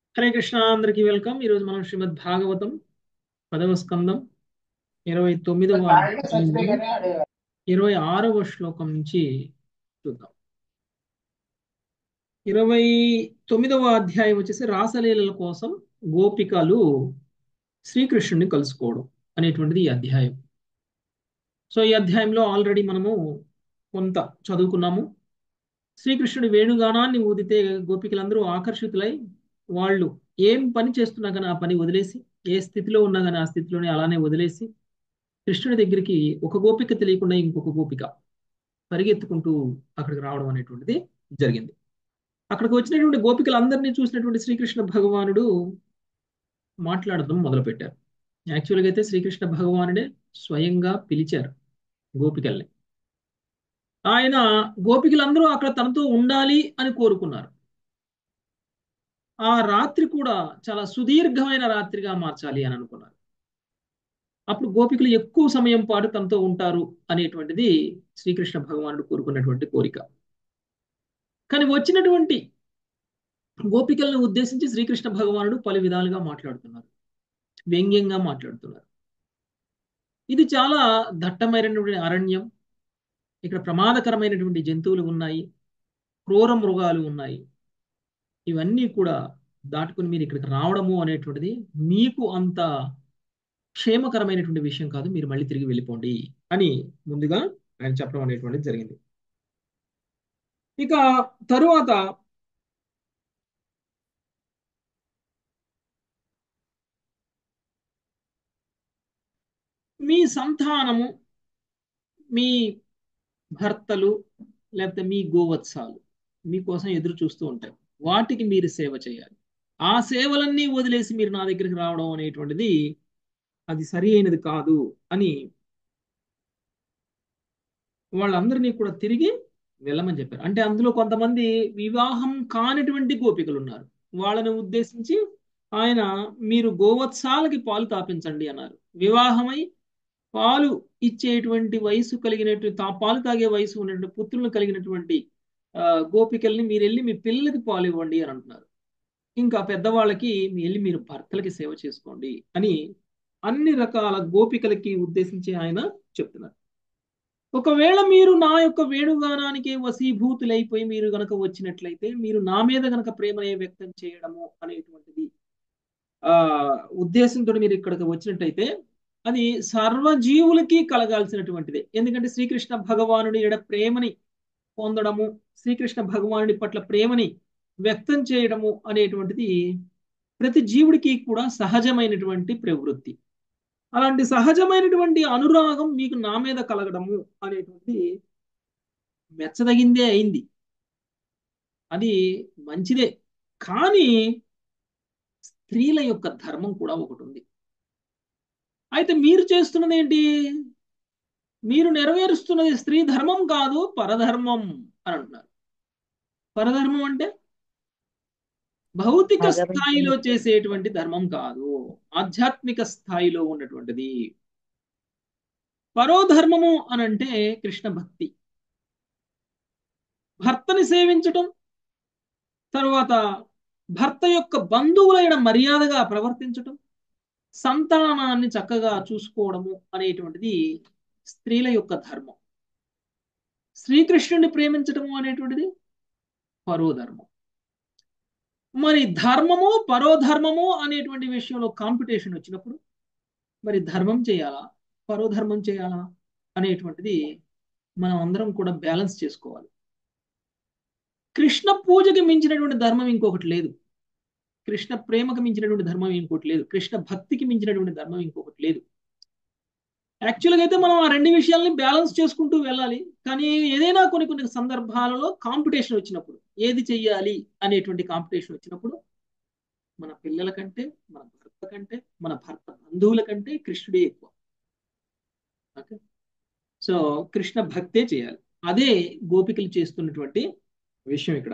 హరే కృష్ణ అందరికీ వెల్కమ్ ఈరోజు మనం శ్రీమద్ భాగవతం పదవ స్కందం ఇరవై తొమ్మిదవ అధ్యాయంలో ఇరవై ఆరవ శ్లోకం నుంచి చూద్దాం ఇరవై తొమ్మిదవ అధ్యాయం వచ్చేసి రాసలీలల కోసం గోపికలు శ్రీకృష్ణుని కలుసుకోవడం అనేటువంటిది ఈ అధ్యాయం సో ఈ అధ్యాయంలో ఆల్రెడీ మనము కొంత చదువుకున్నాము శ్రీకృష్ణుడి వేణుగానాన్ని ఊదితే గోపికలందరూ ఆకర్షితులై వాళ్ళు ఏం పని చేస్తున్నా కానీ ఆ పని వదిలేసి ఏ స్థితిలో ఉన్నా కానీ ఆ స్థితిలోనే అలానే వదిలేసి కృష్ణుడి దగ్గరికి ఒక గోపిక తెలియకుండా ఇంకొక గోపిక పరిగెత్తుకుంటూ అక్కడికి రావడం అనేటువంటిది జరిగింది అక్కడికి వచ్చినటువంటి గోపికలందరినీ చూసినటువంటి శ్రీకృష్ణ భగవానుడు మాట్లాడడం మొదలుపెట్టారు యాక్చువల్గా అయితే శ్రీకృష్ణ భగవానుడే స్వయంగా పిలిచారు గోపికల్ని ఆయన గోపికలందరూ అక్కడ తనతో ఉండాలి అని కోరుకున్నారు ఆ రాత్రి కూడా చాలా సుదీర్ఘమైన రాత్రిగా మార్చాలి అని అనుకున్నారు అప్పుడు గోపికలు ఎక్కువ సమయం పాటు తనతో ఉంటారు అనేటువంటిది శ్రీకృష్ణ భగవానుడు కోరుకున్నటువంటి కోరిక కానీ వచ్చినటువంటి గోపికలను ఉద్దేశించి శ్రీకృష్ణ భగవానుడు పలు విధాలుగా మాట్లాడుతున్నారు వ్యంగ్యంగా మాట్లాడుతున్నారు ఇది చాలా దట్టమైనటువంటి అరణ్యం ఇక్కడ ప్రమాదకరమైనటువంటి జంతువులు ఉన్నాయి క్రూర మృగాలు ఉన్నాయి ఇవన్నీ కూడా దాటుకుని మీరు ఇక్కడికి రావడము అనేటువంటిది మీకు అంత క్షేమకరమైనటువంటి విషయం కాదు మీరు మళ్ళీ తిరిగి వెళ్ళిపోండి అని ముందుగా ఆయన చెప్పడం అనేటువంటిది జరిగింది ఇక తరువాత మీ సంతానము మీ భర్తలు లేకపోతే మీ గోవత్సాలు మీకోసం ఎదురు చూస్తూ ఉంటాయి వాటికి మీరు సేవ చేయాలి ఆ సేవలన్నీ వదిలేసి మీరు నా దగ్గరికి రావడం అనేటువంటిది అది సరి అయినది కాదు అని వాళ్ళందరినీ కూడా తిరిగి వెళ్ళమని చెప్పారు అంటే అందులో కొంతమంది వివాహం కానిటువంటి గోపికలు ఉన్నారు వాళ్ళని ఉద్దేశించి ఆయన మీరు గోవత్సాలకి పాలు తాపించండి అన్నారు వివాహమై పాలు ఇచ్చేటువంటి వయసు కలిగినటువంటి తా పాలు తాగే వయసు ఉన్నటువంటి పుత్రులను కలిగినటువంటి గోపికల్ని మీరు వెళ్ళి మీ పిల్లలకి పాలు ఇవ్వండి అని అంటున్నారు ఇంకా పెద్దవాళ్ళకి వెళ్ళి మీరు భర్తలకి సేవ చేసుకోండి అని అన్ని రకాల గోపికలకి ఉద్దేశించి ఆయన చెప్తున్నారు ఒకవేళ మీరు నా యొక్క వేణుగానానికి వసీభూతులైపోయి మీరు గనక వచ్చినట్లయితే మీరు నా మీద గనక ప్రేమనే వ్యక్తం చేయడము అనేటువంటిది ఆ ఉద్దేశంతో మీరు ఇక్కడికి వచ్చినట్టయితే అది సర్వజీవులకి కలగాల్సినటువంటిదే ఎందుకంటే శ్రీకృష్ణ భగవానుడి ఎడ ప్రేమని పొందడము శ్రీకృష్ణ భగవానుడి పట్ల ప్రేమని వ్యక్తం చేయడము అనేటువంటిది ప్రతి జీవుడికి కూడా సహజమైనటువంటి ప్రవృత్తి అలాంటి సహజమైనటువంటి అనురాగం మీకు నా మీద కలగడము అనేటువంటి మెచ్చదగిందే అయింది అది మంచిదే కానీ స్త్రీల యొక్క ధర్మం కూడా ఒకటి ఉంది అయితే మీరు చేస్తున్నది ఏంటి మీరు నెరవేరుస్తున్నది స్త్రీ ధర్మం కాదు పరధర్మం అని అంటున్నారు పరధర్మం అంటే భౌతిక స్థాయిలో చేసేటువంటి ధర్మం కాదు ఆధ్యాత్మిక స్థాయిలో ఉన్నటువంటిది పరోధర్మము అని అంటే కృష్ణ భక్తి భర్తని సేవించటం తరువాత భర్త యొక్క బంధువులైన మర్యాదగా ప్రవర్తించటం సంతానాన్ని చక్కగా చూసుకోవడము అనేటువంటిది స్త్రీల యొక్క ధర్మం శ్రీకృష్ణుడిని ప్రేమించటము అనేటువంటిది పరోధర్మం మరి ధర్మము పరోధర్మము అనేటువంటి విషయంలో కాంపిటీషన్ వచ్చినప్పుడు మరి ధర్మం చేయాలా పరోధర్మం చేయాలా అనేటువంటిది మనం అందరం కూడా బ్యాలెన్స్ చేసుకోవాలి కృష్ణ పూజకి మించినటువంటి ధర్మం ఇంకొకటి లేదు కృష్ణ ప్రేమకు మించినటువంటి ధర్మం ఇంకోటి లేదు కృష్ణ భక్తికి మించినటువంటి ధర్మం ఇంకొకటి లేదు యాక్చువల్గా అయితే మనం ఆ రెండు విషయాల్ని బ్యాలెన్స్ చేసుకుంటూ వెళ్ళాలి కానీ ఏదైనా కొన్ని కొన్ని సందర్భాలలో కాంపిటీషన్ వచ్చినప్పుడు ఏది చెయ్యాలి అనేటువంటి కాంపిటీషన్ వచ్చినప్పుడు మన పిల్లల కంటే మన భర్త కంటే మన భర్త బంధువుల కంటే కృష్ణుడే ఎక్కువ ఓకే సో కృష్ణ భక్తే చేయాలి అదే గోపికలు చేస్తున్నటువంటి విషయం ఇక్కడ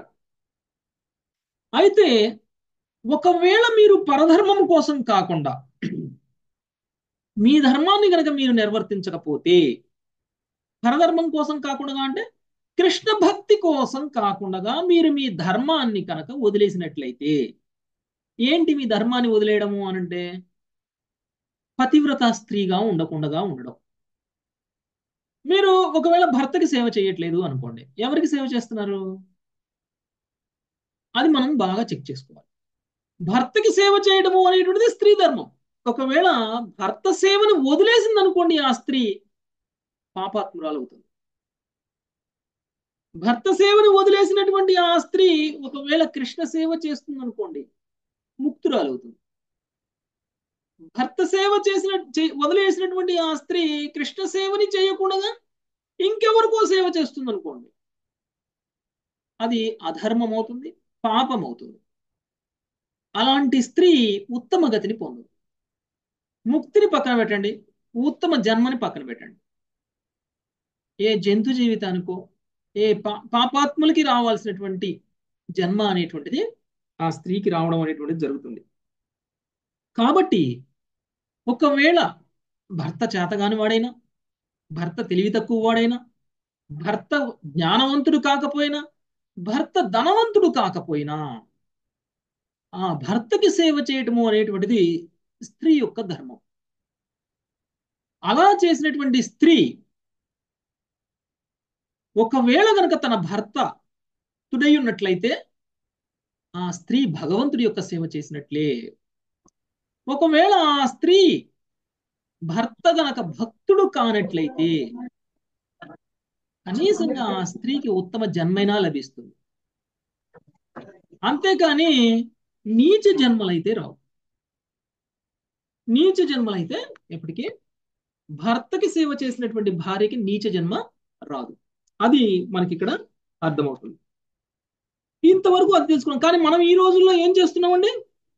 అయితే ఒకవేళ మీరు పరధర్మం కోసం కాకుండా మీ ధర్మాన్ని కనుక మీరు నిర్వర్తించకపోతే పరధర్మం కోసం కాకుండా అంటే కృష్ణ భక్తి కోసం కాకుండా మీరు మీ ధర్మాన్ని కనుక వదిలేసినట్లయితే ఏంటి మీ ధర్మాన్ని వదిలేయడము అనంటే పతివ్రత స్త్రీగా ఉండకుండా ఉండడం మీరు ఒకవేళ భర్తకి సేవ చేయట్లేదు అనుకోండి ఎవరికి సేవ చేస్తున్నారు అది మనం బాగా చెక్ చేసుకోవాలి భర్తకి సేవ చేయడము అనేటువంటిది స్త్రీ ధర్మం ఒకవేళ భర్త సేవను వదిలేసింది అనుకోండి ఆ స్త్రీ పాపాత్మురాలు అవుతుంది భర్త సేవను వదిలేసినటువంటి ఆ స్త్రీ ఒకవేళ కృష్ణ సేవ చేస్తుంది అనుకోండి ముక్తురాలు అవుతుంది భర్త సేవ చేసిన వదిలేసినటువంటి ఆ స్త్రీ కృష్ణ సేవని చేయకుండా ఇంకెవరికో సేవ చేస్తుంది అనుకోండి అది అధర్మం అవుతుంది పాపం అవుతుంది అలాంటి స్త్రీ ఉత్తమ గతిని పొందదు ముక్తిని పక్కన పెట్టండి ఉత్తమ జన్మని పక్కన పెట్టండి ఏ జంతు జీవితానికో ఏ పా పాపాత్ములకి రావాల్సినటువంటి జన్మ అనేటువంటిది ఆ స్త్రీకి రావడం అనేటువంటిది జరుగుతుంది కాబట్టి ఒకవేళ భర్త చేతగాని వాడైనా భర్త తెలివి తక్కువ వాడైనా భర్త జ్ఞానవంతుడు కాకపోయినా భర్త ధనవంతుడు కాకపోయినా ఆ భర్తకి సేవ చేయటము అనేటువంటిది స్త్రీ యొక్క ధర్మం అలా చేసినటువంటి స్త్రీ ఒకవేళ గనక తన భర్త తుడై ఉన్నట్లయితే ఆ స్త్రీ భగవంతుడి యొక్క సేవ చేసినట్లే ఒకవేళ ఆ స్త్రీ భర్త గనక భక్తుడు కానట్లయితే కనీసంగా ఆ స్త్రీకి ఉత్తమ జన్మైనా లభిస్తుంది అంతేకాని నీచ జన్మలైతే రావు నీచ జన్మలైతే ఎప్పటికీ భర్తకి సేవ చేసినటువంటి భార్యకి నీచ జన్మ రాదు అది మనకి ఇక్కడ అర్థమవుతుంది ఇంతవరకు అది తెలుసుకున్నాం కానీ మనం ఈ రోజుల్లో ఏం చేస్తున్నామండి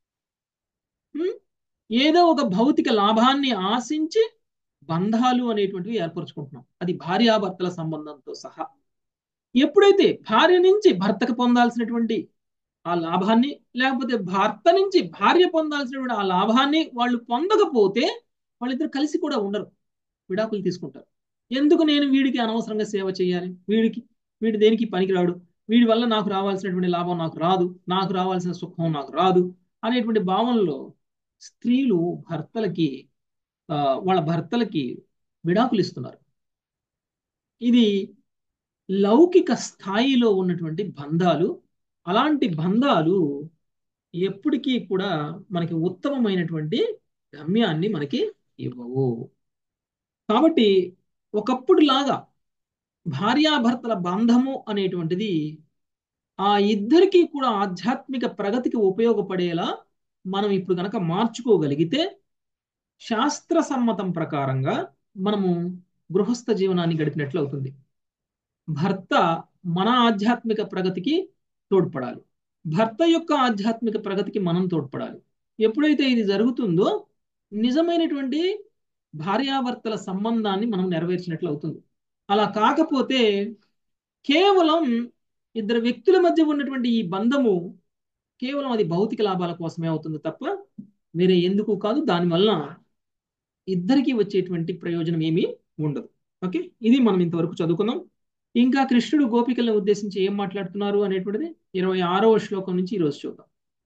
ఏదో ఒక భౌతిక లాభాన్ని ఆశించి బంధాలు అనేటువంటివి ఏర్పరచుకుంటున్నాం అది భార్యాభర్తల సంబంధంతో సహా ఎప్పుడైతే భార్య నుంచి భర్తకు పొందాల్సినటువంటి ఆ లాభాన్ని లేకపోతే భర్త నుంచి భార్య పొందాల్సినటువంటి ఆ లాభాన్ని వాళ్ళు పొందకపోతే వాళ్ళిద్దరు కలిసి కూడా ఉండరు విడాకులు తీసుకుంటారు ఎందుకు నేను వీడికి అనవసరంగా సేవ చేయాలి వీడికి వీడి దేనికి పనికిరాడు వీడి వల్ల నాకు రావాల్సినటువంటి లాభం నాకు రాదు నాకు రావాల్సిన సుఖం నాకు రాదు అనేటువంటి భావనలో స్త్రీలు భర్తలకి వాళ్ళ భర్తలకి విడాకులు ఇస్తున్నారు ఇది లౌకిక స్థాయిలో ఉన్నటువంటి బంధాలు అలాంటి బంధాలు ఎప్పటికీ కూడా మనకి ఉత్తమమైనటువంటి గమ్యాన్ని మనకి ఇవ్వవు కాబట్టి ఒకప్పుడు లాగా భార్యాభర్తల బంధము అనేటువంటిది ఆ ఇద్దరికీ కూడా ఆధ్యాత్మిక ప్రగతికి ఉపయోగపడేలా మనం ఇప్పుడు కనుక మార్చుకోగలిగితే శాస్త్ర సమ్మతం ప్రకారంగా మనము గృహస్థ జీవనాన్ని గడిపినట్లు అవుతుంది భర్త మన ఆధ్యాత్మిక ప్రగతికి తోడ్పడాలి భర్త యొక్క ఆధ్యాత్మిక ప్రగతికి మనం తోడ్పడాలి ఎప్పుడైతే ఇది జరుగుతుందో నిజమైనటువంటి భార్యాభర్తల సంబంధాన్ని మనం నెరవేర్చినట్లు అవుతుంది అలా కాకపోతే కేవలం ఇద్దరు వ్యక్తుల మధ్య ఉన్నటువంటి ఈ బంధము కేవలం అది భౌతిక లాభాల కోసమే అవుతుంది తప్ప వేరే ఎందుకు కాదు దానివల్ల ఇద్దరికి వచ్చేటువంటి ప్రయోజనం ఏమీ ఉండదు ఓకే ఇది మనం ఇంతవరకు చదువుకుందాం ఇంకా కృష్ణుడు గోపికలను ఉద్దేశించి ఏం మాట్లాడుతున్నారు అనేటువంటిది ఇరవై ఆరవ శ్లోకం నుంచి ఈరోజు చూద్దాం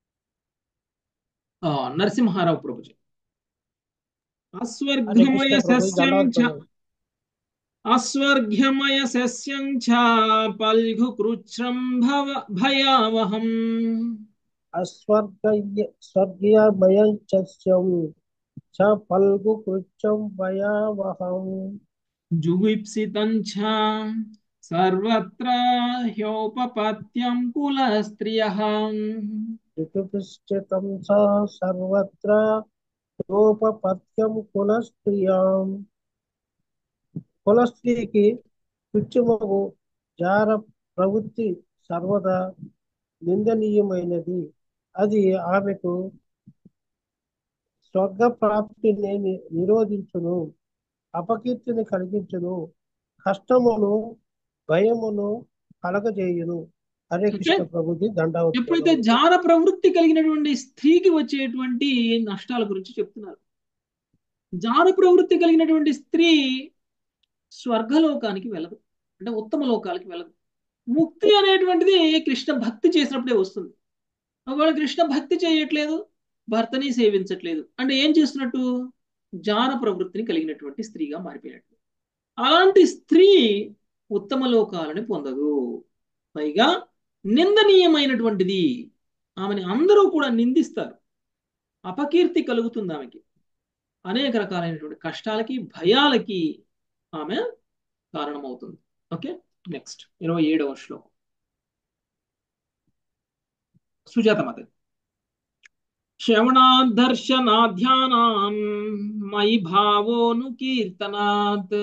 నరసింహారావు ప్రభుజీ అస్వర్గమయ సస్యం అస్వర్ఘ్యమయ సస్యం చ పల్ఘు కృచ్ఛ్రం భవ భయావహం అస్వర్గయ స్వర్గీయమయం సస్యం చ పల్గు కృత్యం భయావహం జుగుప్సితం చ సర్వత్ర హ్యోపపత్యం కుల స్త్రియ ఋతుపిశ్చితం చ సర్వత్ర హ్యోపపత్యం కుల స్త్రియాం కులస్త్రీకి పిచ్చిమగు జార ప్రవృత్తి సర్వదా నిందనీయమైనది అది ఆమెకు స్వర్గ ప్రాప్తిని నిరోధించును అపకీర్తిని కలిగించును కష్టమును భయమును కలగజేయును హరే కృష్ణ ప్రభుజీ దండవతి ఎప్పుడైతే జార ప్రవృత్తి కలిగినటువంటి స్త్రీకి వచ్చేటువంటి నష్టాల గురించి చెప్తున్నారు జార ప్రవృత్తి కలిగినటువంటి స్త్రీ స్వర్గలోకానికి వెళ్ళదు అంటే ఉత్తమ లోకాలకి వెళ్ళదు ముక్తి అనేటువంటిది కృష్ణ భక్తి చేసినప్పుడే వస్తుంది ఒకవేళ కృష్ణ భక్తి చేయట్లేదు భర్తని సేవించట్లేదు అంటే ఏం చేస్తున్నట్టు జాన ప్రవృత్తిని కలిగినటువంటి స్త్రీగా మారిపోయినట్టు అలాంటి స్త్రీ ఉత్తమ లోకాలని పొందదు పైగా నిందనీయమైనటువంటిది ఆమెని అందరూ కూడా నిందిస్తారు అపకీర్తి కలుగుతుంది ఆమెకి అనేక రకాలైనటువంటి కష్టాలకి భయాలకి ఆమె కారణమవుతుంది ఓకే నెక్స్ట్ ఇరవై ఏడవ శ్లోకం సుజాత మాత శ్రవణాదర్శనాధ్యానాన్ మయి భావోను కీర్తనాత్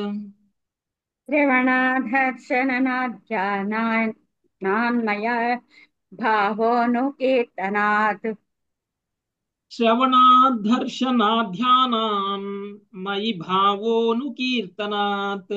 శ్రవణాధర్శననాధ్యానాన్మయ భావోను కీర్తనాత్ శ్రవణాదర్శనాధ్యానాన్ మయి భావోను కీర్తనాత్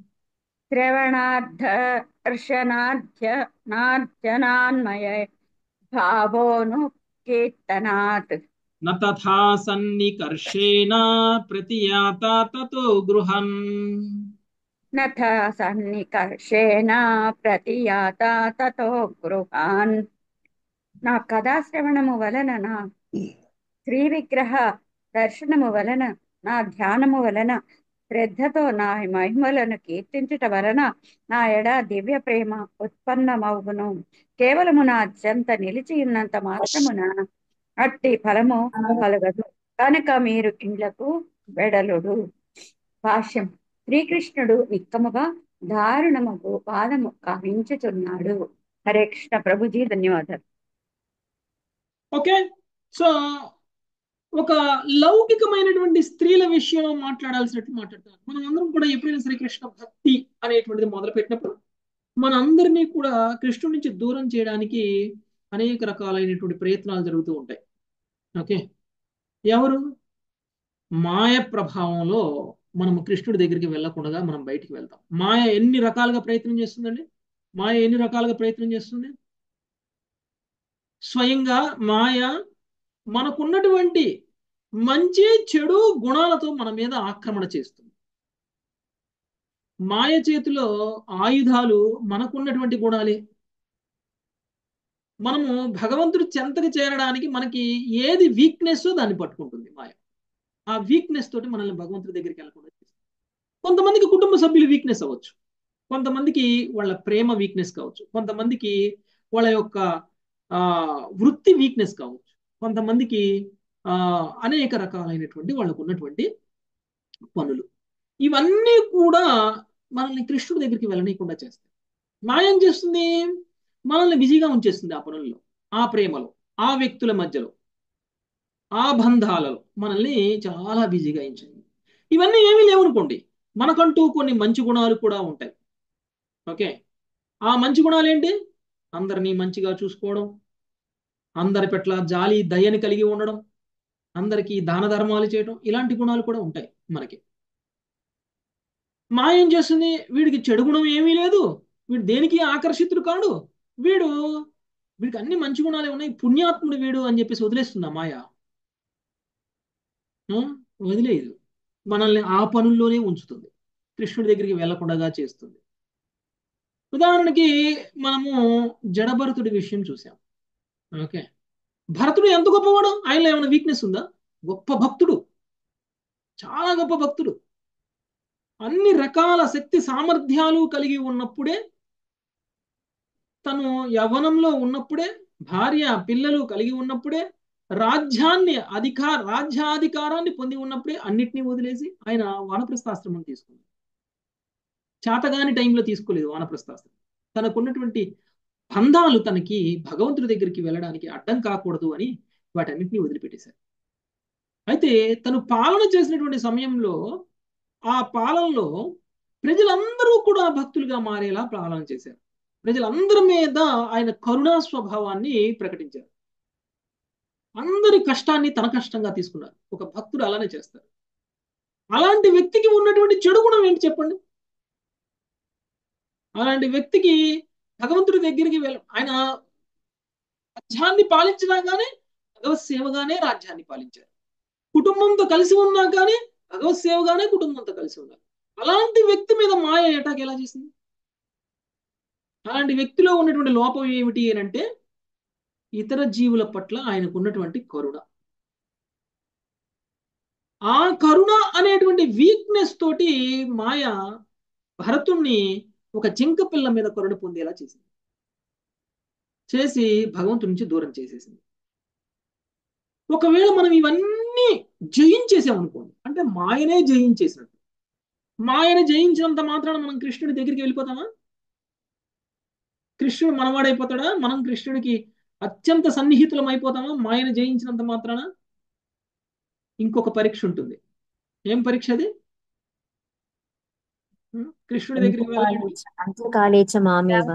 శ్రవణాధర్శనాధ్యనాధ్యనాన్మయ భావోను కీర్తనాత్ న తథా సన్నికర్షేణ ప్రతియాత తతో గృహన్ నథ సన్నికర్షేణ ప్రతియాత తతో గృహాన్ నా కథాశ్రవణము వలన నా శ్రీ విగ్రహ దర్శనము వలన నా ధ్యానము వలన శ్రద్ధతో నా మహిమలను కీర్తించుట వలన నా ఎడ దివ్య ప్రేమ ఉత్పన్నమవును కేవలము నా చెంత నిలిచి ఉన్నంత మాత్రమున అట్టి ఫలము కలగదు కనుక మీరు ఇండ్లకు వెడలుడు భాష్యం శ్రీకృష్ణుడు నిక్కముగా దారుణముకు పాదము కావించుచున్నాడు హరే కృష్ణ ప్రభుజీ ధన్యవాదాలు ఓకే సో ఒక లౌకికమైనటువంటి స్త్రీల విషయంలో మాట్లాడాల్సినట్టు మాట్లాడతారు మనం అందరం కూడా ఎప్పుడైనా సరే కృష్ణ భక్తి అనేటువంటిది మొదలు పెట్టినప్పుడు మనందరినీ కూడా కృష్ణుడి నుంచి దూరం చేయడానికి అనేక రకాలైనటువంటి ప్రయత్నాలు జరుగుతూ ఉంటాయి ఓకే ఎవరు మాయ ప్రభావంలో మనం కృష్ణుడి దగ్గరికి వెళ్ళకుండా మనం బయటికి వెళ్తాం మాయ ఎన్ని రకాలుగా ప్రయత్నం చేస్తుందండి మాయ ఎన్ని రకాలుగా ప్రయత్నం చేస్తుంది స్వయంగా మాయ మనకున్నటువంటి మంచి చెడు గుణాలతో మన మీద ఆక్రమణ చేస్తుంది మాయ చేతిలో ఆయుధాలు మనకున్నటువంటి గుణాలే మనము భగవంతుడి చెంతకు చేరడానికి మనకి ఏది వీక్నెస్ దాన్ని పట్టుకుంటుంది మాయ ఆ వీక్నెస్ తోటి మనల్ని భగవంతుడి దగ్గరికి వెళ్ళకుండా కొంతమందికి కుటుంబ సభ్యులు వీక్నెస్ అవ్వచ్చు కొంతమందికి వాళ్ళ ప్రేమ వీక్నెస్ కావచ్చు కొంతమందికి వాళ్ళ యొక్క ఆ వృత్తి వీక్నెస్ కావచ్చు కొంతమందికి ఆ అనేక రకాలైనటువంటి వాళ్ళకు ఉన్నటువంటి పనులు ఇవన్నీ కూడా మనల్ని కృష్ణుడి దగ్గరికి వెళ్ళనీయకుండా చేస్తాయి మాయం చేస్తుంది మనల్ని బిజీగా ఉంచేస్తుంది ఆ పనుల్లో ఆ ప్రేమలో ఆ వ్యక్తుల మధ్యలో ఆ బంధాలలో మనల్ని చాలా బిజీగా ఎంచింది ఇవన్నీ ఏమీ లేవనుకోండి మనకంటూ కొన్ని మంచి గుణాలు కూడా ఉంటాయి ఓకే ఆ మంచి గుణాలు ఏంటి అందరినీ మంచిగా చూసుకోవడం అందరి పట్ల జాలి దయని కలిగి ఉండడం అందరికీ దాన ధర్మాలు చేయడం ఇలాంటి గుణాలు కూడా ఉంటాయి మనకి మా ఏం చేస్తుంది వీడికి చెడు గుణం ఏమీ లేదు వీడు దేనికి ఆకర్షితుడు కాడు వీడు వీడికి అన్ని మంచి గుణాలే ఉన్నాయి పుణ్యాత్ముడు వీడు అని చెప్పేసి వదిలేస్తుందా మాయ వదిలేదు మనల్ని ఆ పనుల్లోనే ఉంచుతుంది కృష్ణుడి దగ్గరికి వెళ్లకుండా చేస్తుంది ఉదాహరణకి మనము జడభరతుడి విషయం చూసాం ఓకే భరతుడు ఎంత గొప్పవాడు ఆయనలో ఏమైనా వీక్నెస్ ఉందా గొప్ప భక్తుడు చాలా గొప్ప భక్తుడు అన్ని రకాల శక్తి సామర్థ్యాలు కలిగి ఉన్నప్పుడే తను యవ్వనంలో ఉన్నప్పుడే భార్య పిల్లలు కలిగి ఉన్నప్పుడే రాజ్యాన్ని అధికార రాజ్యాధికారాన్ని పొంది ఉన్నప్పుడే అన్నిటినీ వదిలేసి ఆయన వానప్రస్థాశ్రమం తీసుకున్నాడు చేతగాని టైంలో తీసుకోలేదు వానప్రస్థాశ్రమం తనకున్నటువంటి బంధాలు తనకి భగవంతుడి దగ్గరికి వెళ్ళడానికి అడ్డం కాకూడదు అని వాటన్నిటిని వదిలిపెట్టేశారు అయితే తను పాలన చేసినటువంటి సమయంలో ఆ పాలనలో ప్రజలందరూ కూడా భక్తులుగా మారేలా పాలన చేశారు ప్రజలందరి మీద ఆయన కరుణా స్వభావాన్ని ప్రకటించారు అందరి కష్టాన్ని తన కష్టంగా తీసుకున్నారు ఒక భక్తుడు అలానే చేస్తారు అలాంటి వ్యక్తికి ఉన్నటువంటి చెడు గుణం ఏంటి చెప్పండి అలాంటి వ్యక్తికి భగవంతుడి దగ్గరికి వెళ్ళ ఆయన రాజ్యాన్ని పాలించినా కానీ భగవత్ సేవగానే రాజ్యాన్ని పాలించారు కుటుంబంతో కలిసి ఉన్నా కానీ భగవత్ సేవగానే కుటుంబంతో కలిసి ఉన్నారు అలాంటి వ్యక్తి మీద మాయ ఏటాకి ఎలా చేసింది అలాంటి వ్యక్తిలో ఉన్నటువంటి లోపం ఏమిటి అని అంటే ఇతర జీవుల పట్ల ఆయనకు ఉన్నటువంటి కరుణ ఆ కరుణ అనేటువంటి వీక్నెస్ తోటి మాయ భరతుణ్ణి ఒక జింక పిల్ల మీద కరుణ పొందేలా చేసింది చేసి భగవంతుడి నుంచి దూరం చేసేసింది ఒకవేళ మనం ఇవన్నీ జయించేసామనుకోండి అంటే మాయనే జయించేసినట్టు మాయను జయించినంత మాత్రాన మనం కృష్ణుడి దగ్గరికి వెళ్ళిపోతామా కృష్ణుడు మనవాడైపోతాడా మనం కృష్ణుడికి అత్యంత సన్నిహితులం అయిపోతామా మాయను జయించినంత మాత్రాన ఇంకొక పరీక్ష ఉంటుంది ఏం పరీక్ష అది కృష్ణుడి దగ్గరికి వెళ్ళండి అంత్యకాళే చ మామేవ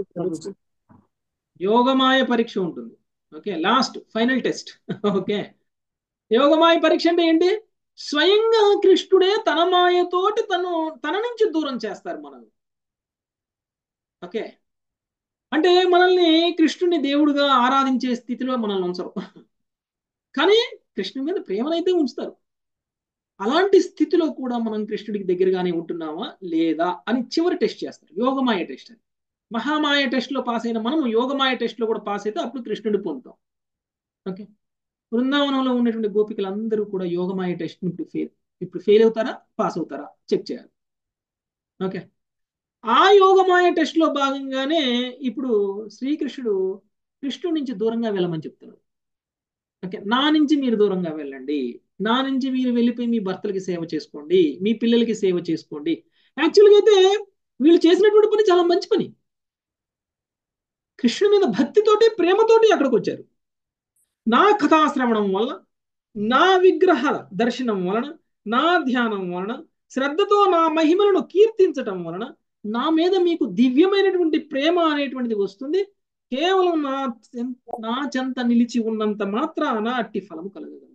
యోగమాయ పరీక్ష ఉంటుంది okay last final test okay Yogamaya పరీక్ష అంటే ఏంటి స్వయంగా కృష్ణుడే తన మాయతోటి తను తన నుంచి దూరం చేస్తారు మనల్ని ఓకే అంటే మనల్ని కృష్ణుని దేవుడుగా ఆరాధించే స్థితిలో మనల్ని ఉంచరు కానీ కృష్ణుని మీద ప్రేమనైతే ఉంచుతారు అలాంటి స్థితిలో కూడా మనం కృష్ణుడికి దగ్గరగానే ఉంటున్నామా లేదా అని చివరి టెస్ట్ చేస్తారు యోగమాయ టెస్ట్ అని మహామాయ టెస్ట్ లో పాస్ అయిన మనము యోగమాయ టెస్ట్ లో కూడా పాస్ అయితే అప్పుడు కృష్ణుడి పొందుతాం ఓకే బృందావనంలో ఉన్నటువంటి గోపికలందరూ కూడా యోగమాయ టెస్ట్ ఇప్పుడు ఫెయిల్ ఇప్పుడు ఫెయిల్ అవుతారా పాస్ అవుతారా చెక్ చేయాలి ఓకే ఆ యోగమాయ టెస్ట్ లో భాగంగానే ఇప్పుడు శ్రీకృష్ణుడు కృష్ణుడి నుంచి దూరంగా వెళ్ళమని చెప్తున్నాడు ఓకే నా నుంచి మీరు దూరంగా వెళ్ళండి నా నుంచి మీరు వెళ్ళిపోయి మీ భర్తలకి సేవ చేసుకోండి మీ పిల్లలకి సేవ చేసుకోండి యాక్చువల్గా అయితే వీళ్ళు చేసినటువంటి పని చాలా మంచి పని కృష్ణుడి మీద భక్తితోటి ప్రేమతోటి అక్కడికి వచ్చారు నా కథాశ్రవణం వల్ల నా విగ్రహాల దర్శనం వలన నా ధ్యానం వలన శ్రద్ధతో నా మహిమలను కీర్తించటం వలన నా మీద మీకు దివ్యమైనటువంటి ప్రేమ అనేటువంటిది వస్తుంది కేవలం నా నా చెంత నిలిచి ఉన్నంత మాత్రాన అట్టి ఫలము కలగగలదు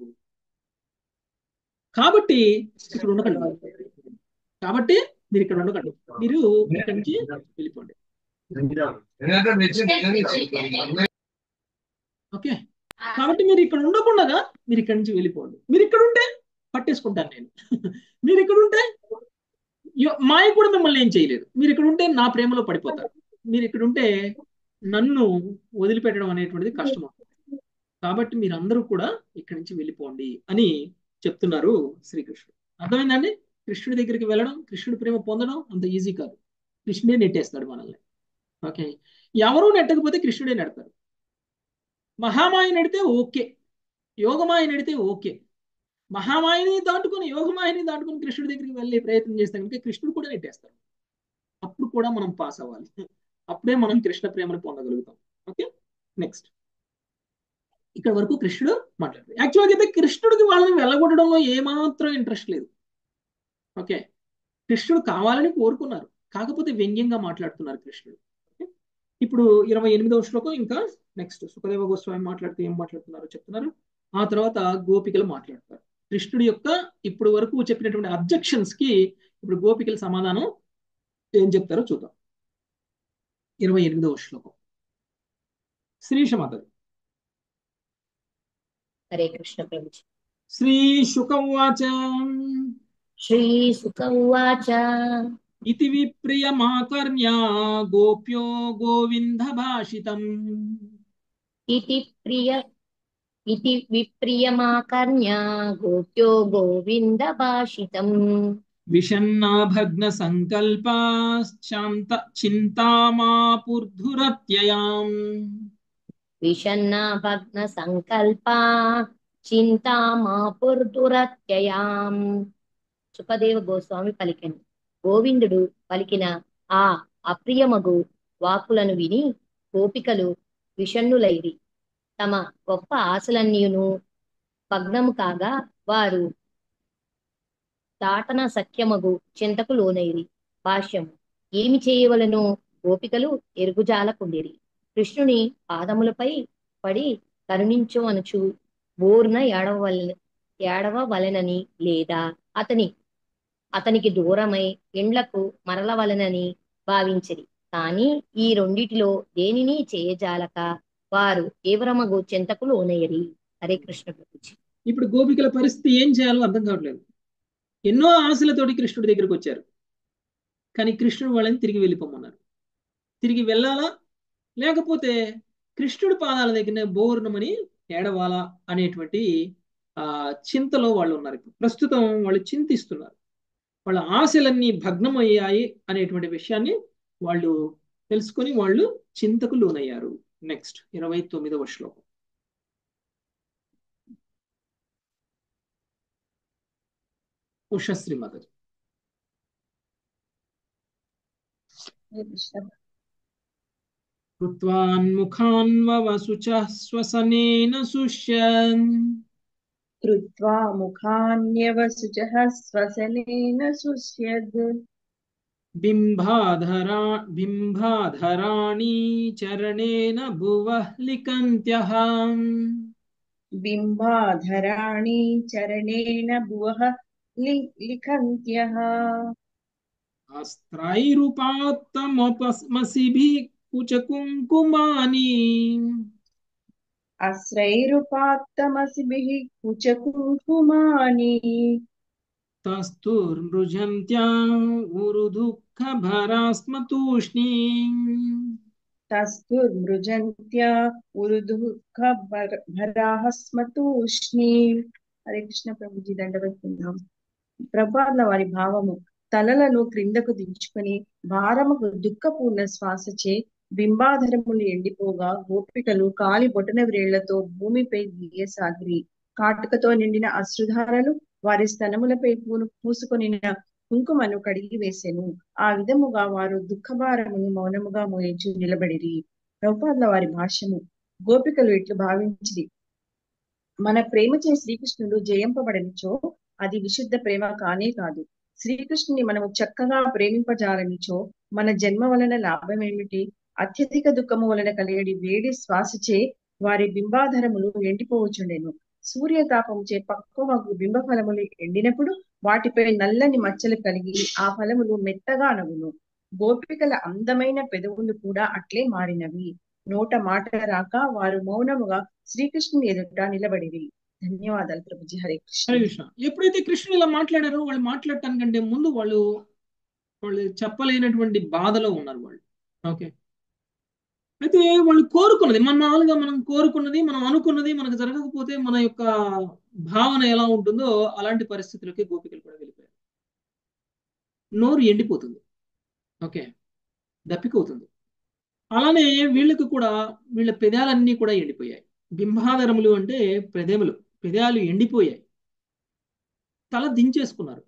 కాబట్టి ఇక్కడ ఉండకండి కాబట్టి మీరు ఇక్కడ ఉండకండి మీరు ఇక్కడి నుంచి వెళ్ళిపోండి ఓకే కాబట్టి మీరు ఇక్కడ ఉండకుండా మీరు ఇక్కడి నుంచి వెళ్ళిపోండి మీరు ఇక్కడ ఉంటే పట్టేసుకుంటాను నేను మీరు ఇక్కడ ఉంటే మాయ కూడా మిమ్మల్ని ఏం చేయలేదు మీరు ఇక్కడ ఉంటే నా ప్రేమలో పడిపోతారు మీరు ఇక్కడ ఉంటే నన్ను వదిలిపెట్టడం అనేటువంటిది కష్టం అవుతుంది కాబట్టి మీరందరూ కూడా ఇక్కడి నుంచి వెళ్ళిపోండి అని చెప్తున్నారు శ్రీకృష్ణుడు అర్థమైందండి కృష్ణుడి దగ్గరికి వెళ్ళడం కృష్ణుడి ప్రేమ పొందడం అంత ఈజీ కాదు కృష్ణుడే నెట్టేస్తాడు మనల్ని ఓకే ఎవరూ నెట్టకపోతే కృష్ణుడే నెడతారు మహామాయ నెడితే ఓకే యోగమాయ నెడితే ఓకే మహామాయని దాటుకొని యోగమాయని దాటుకొని కృష్ణుడి దగ్గరికి వెళ్ళే ప్రయత్నం చేస్తే కనుక కృష్ణుడు కూడా నెట్టేస్తాడు అప్పుడు కూడా మనం పాస్ అవ్వాలి అప్పుడే మనం కృష్ణ ప్రేమను పొందగలుగుతాం ఓకే నెక్స్ట్ ఇక్కడ వరకు కృష్ణుడు మాట్లాడారు యాక్చువల్గా అయితే కృష్ణుడికి వాళ్ళని వెళ్ళగొట్టడంలో ఏమాత్రం ఇంట్రెస్ట్ లేదు ఓకే కృష్ణుడు కావాలని కోరుకున్నారు కాకపోతే వ్యంగ్యంగా మాట్లాడుతున్నారు కృష్ణుడు ఇప్పుడు ఇరవై ఎనిమిదవ శ్లోకం ఇంకా నెక్స్ట్ సుఖదేవ గోస్వామి మాట్లాడుతూ ఏం మాట్లాడుతున్నారో చెప్తున్నారు ఆ తర్వాత గోపికలు మాట్లాడతారు కృష్ణుడి యొక్క ఇప్పుడు వరకు చెప్పినటువంటి అబ్జెక్షన్స్ కి ఇప్పుడు గోపికల సమాధానం ఏం చెప్తారో చూద్దాం ఇరవై ఎనిమిదవ శ్లోకం శ్రీషమాతది హరే కృష్ణ ప్రభుజీ శ్రీ శుకవాచ శ్రీ సుఖ ఉవాచ ఇతి విప్రియమాకర్ణ్య గోప్యో గోవింద భాషితం ఇతి ప్రియ ఇతి విప్రియమాకర్ణ్య గోప్యో గోవింద భాషితం విషన్నా భగ్న సంకల్పాశ్చాంత చింతామాపుర్ధురత్యయాం విషన్నా భగ్న సంకల్పా చింతామాపుర్దురత్యయాం సుఖదేవ గోస్వామి పలికెను గోవిందుడు పలికిన ఆ అప్రియమగు వాక్కులను విని గోపికలు విషణ్ణులైరి తమ గొప్ప ఆశలన్నీయును భగ్నము కాగా వారు దాటన సఖ్యమగు చింతకు లోనైరి భాష్యం ఏమి చేయవలనో గోపికలు ఎరుగుజాలకుండిరి కృష్ణుని పాదములపై పడి కరుణించమనుచు బోర్న ఏడవవల ఏడవవలెనని లేదా అతని అతనికి దూరమై ఇండ్లకు మరలవలెనని భావించిరి కాని ఈ రెండిటిలో దేనిని చేయజాలక వారు తీవ్రమగు చింతకు లోనయ్యరి హరే కృష్ణ ప్రభుజీ ఇప్పుడు గోపికల పరిస్థితి ఏం చేయాలో అర్థం కావట్లేదు ఎన్నో ఆశలతోటి కృష్ణుడి దగ్గరికి వచ్చారు కానీ కృష్ణుడు వాళ్ళని తిరిగి వెళ్ళిపోమన్నారు తిరిగి వెళ్ళాలా లేకపోతే కృష్ణుడి పాదాల దగ్గరనే బోర్ణమని ఏడవాలా అనేటువంటి ఆ చింతలో వాళ్ళు ఉన్నారు ఇప్పుడు ప్రస్తుతం వాళ్ళు చింతిస్తున్నారు వాళ్ళ ఆశలన్నీ భగ్నమయ్యాయి అనేటువంటి విషయాన్ని వాళ్ళు తెలుసుకొని వాళ్ళు చింతకు లోనయ్యారు నెక్స్ట్ ఇరవై తొమ్మిదవ శ్లోకం ఉషశ్రీ మదర్ कृत्वान्मुखान्ववसुचः श्वसनेन शुष्यन् कृत्वा मुखान्यवसुचः स्वसनेन शुष्यद् बिम्बाधरा बिम्बाधराणि चरणेन भुवः लिकन्त्यः बिम्बाधराणि चरणेन भुवः लि- लिखन्त्यः अस्त्रैरुपात्तमपस्मसिभिः कुचकुङ्कुमानि अस्रैरुपात्तमसिभिः कुचकुङ्कुमानि तस्तुर्मृजन्त्या उरुदुःखभरास्मतूष्णीम् तस्तुर्मृजन्त्या उरुदुःखभराः स्मतूष्णीम् హరే కృష్ణ ప్రభుజీ దండవెత్తున్నాం ప్రభాల వారి భావము తలలను క్రిందకు దించుకొని భారముకు దుఃఖపూర్ణ శ్వాసచే బింబాధరములు ఎండిపోగా గోపికలు కాలి బొటన వ్రేళ్లతో భూమిపై గీయసాగిరి కాటుకతో నిండిన అశ్రుధారలు వారి స్తనములపై పూను పూసుకొనిన కుంకుమను కడిగి వేసెను ఆ విధముగా వారు దుఃఖభారమును మౌనముగా మోయించు నిలబడిరి ప్రభుపాదుల వారి భాష్యము గోపికలు ఇట్లు భావించిరి మన ప్రేమచే శ్రీకృష్ణుడు జయింపబడనిచో అది విశుద్ధ ప్రేమ కానే కాదు శ్రీకృష్ణుని మనము చక్కగా ప్రేమింపజాలనిచో మన జన్మ వలన లాభం ఏమిటి అత్యధిక దుఃఖము వలన కలిగడి వేడి శ్వాసచే వారి బింబాధరములు ఎండిపోవచ్చుండెను సూర్యతాపముచే పక్వమగు బింబ ఫలములు ఎండినప్పుడు వాటిపై నల్లని మచ్చలు కలిగి ఆ ఫలములు మెత్తగా నగును గోపికల అందమైన పెదవులు కూడా అట్లే మారినవి నోట మాట రాక వారు మౌనముగా శ్రీకృష్ణుని ఎదుట నిలబడిరి ధన్యవాదాలు ప్రభుజీ హరే కృష్ణ హరే కృష్ణ ఎప్పుడైతే కృష్ణుడు ఇలా మాట్లాడారో వాళ్ళు మాట్లాడటానికంటే ముందు వాళ్ళు వాళ్ళు చెప్పలేనటువంటి బాధలో ఉన్నారు వాళ్ళు ఓకే అయితే వాళ్ళు కోరుకున్నది మన మామూలుగా మనం కోరుకున్నది మనం అనుకున్నది మనకు జరగకపోతే మన యొక్క భావన ఎలా ఉంటుందో అలాంటి పరిస్థితులకి గోపికలు కూడా వెళ్ళిపోయారు నోరు ఎండిపోతుంది ఓకే దప్పికవుతుంది అలానే వీళ్ళకి కూడా వీళ్ళ పెదాలన్నీ కూడా ఎండిపోయాయి బింబాధరములు అంటే పెదములు పెదాలు ఎండిపోయాయి తల దించేసుకున్నారు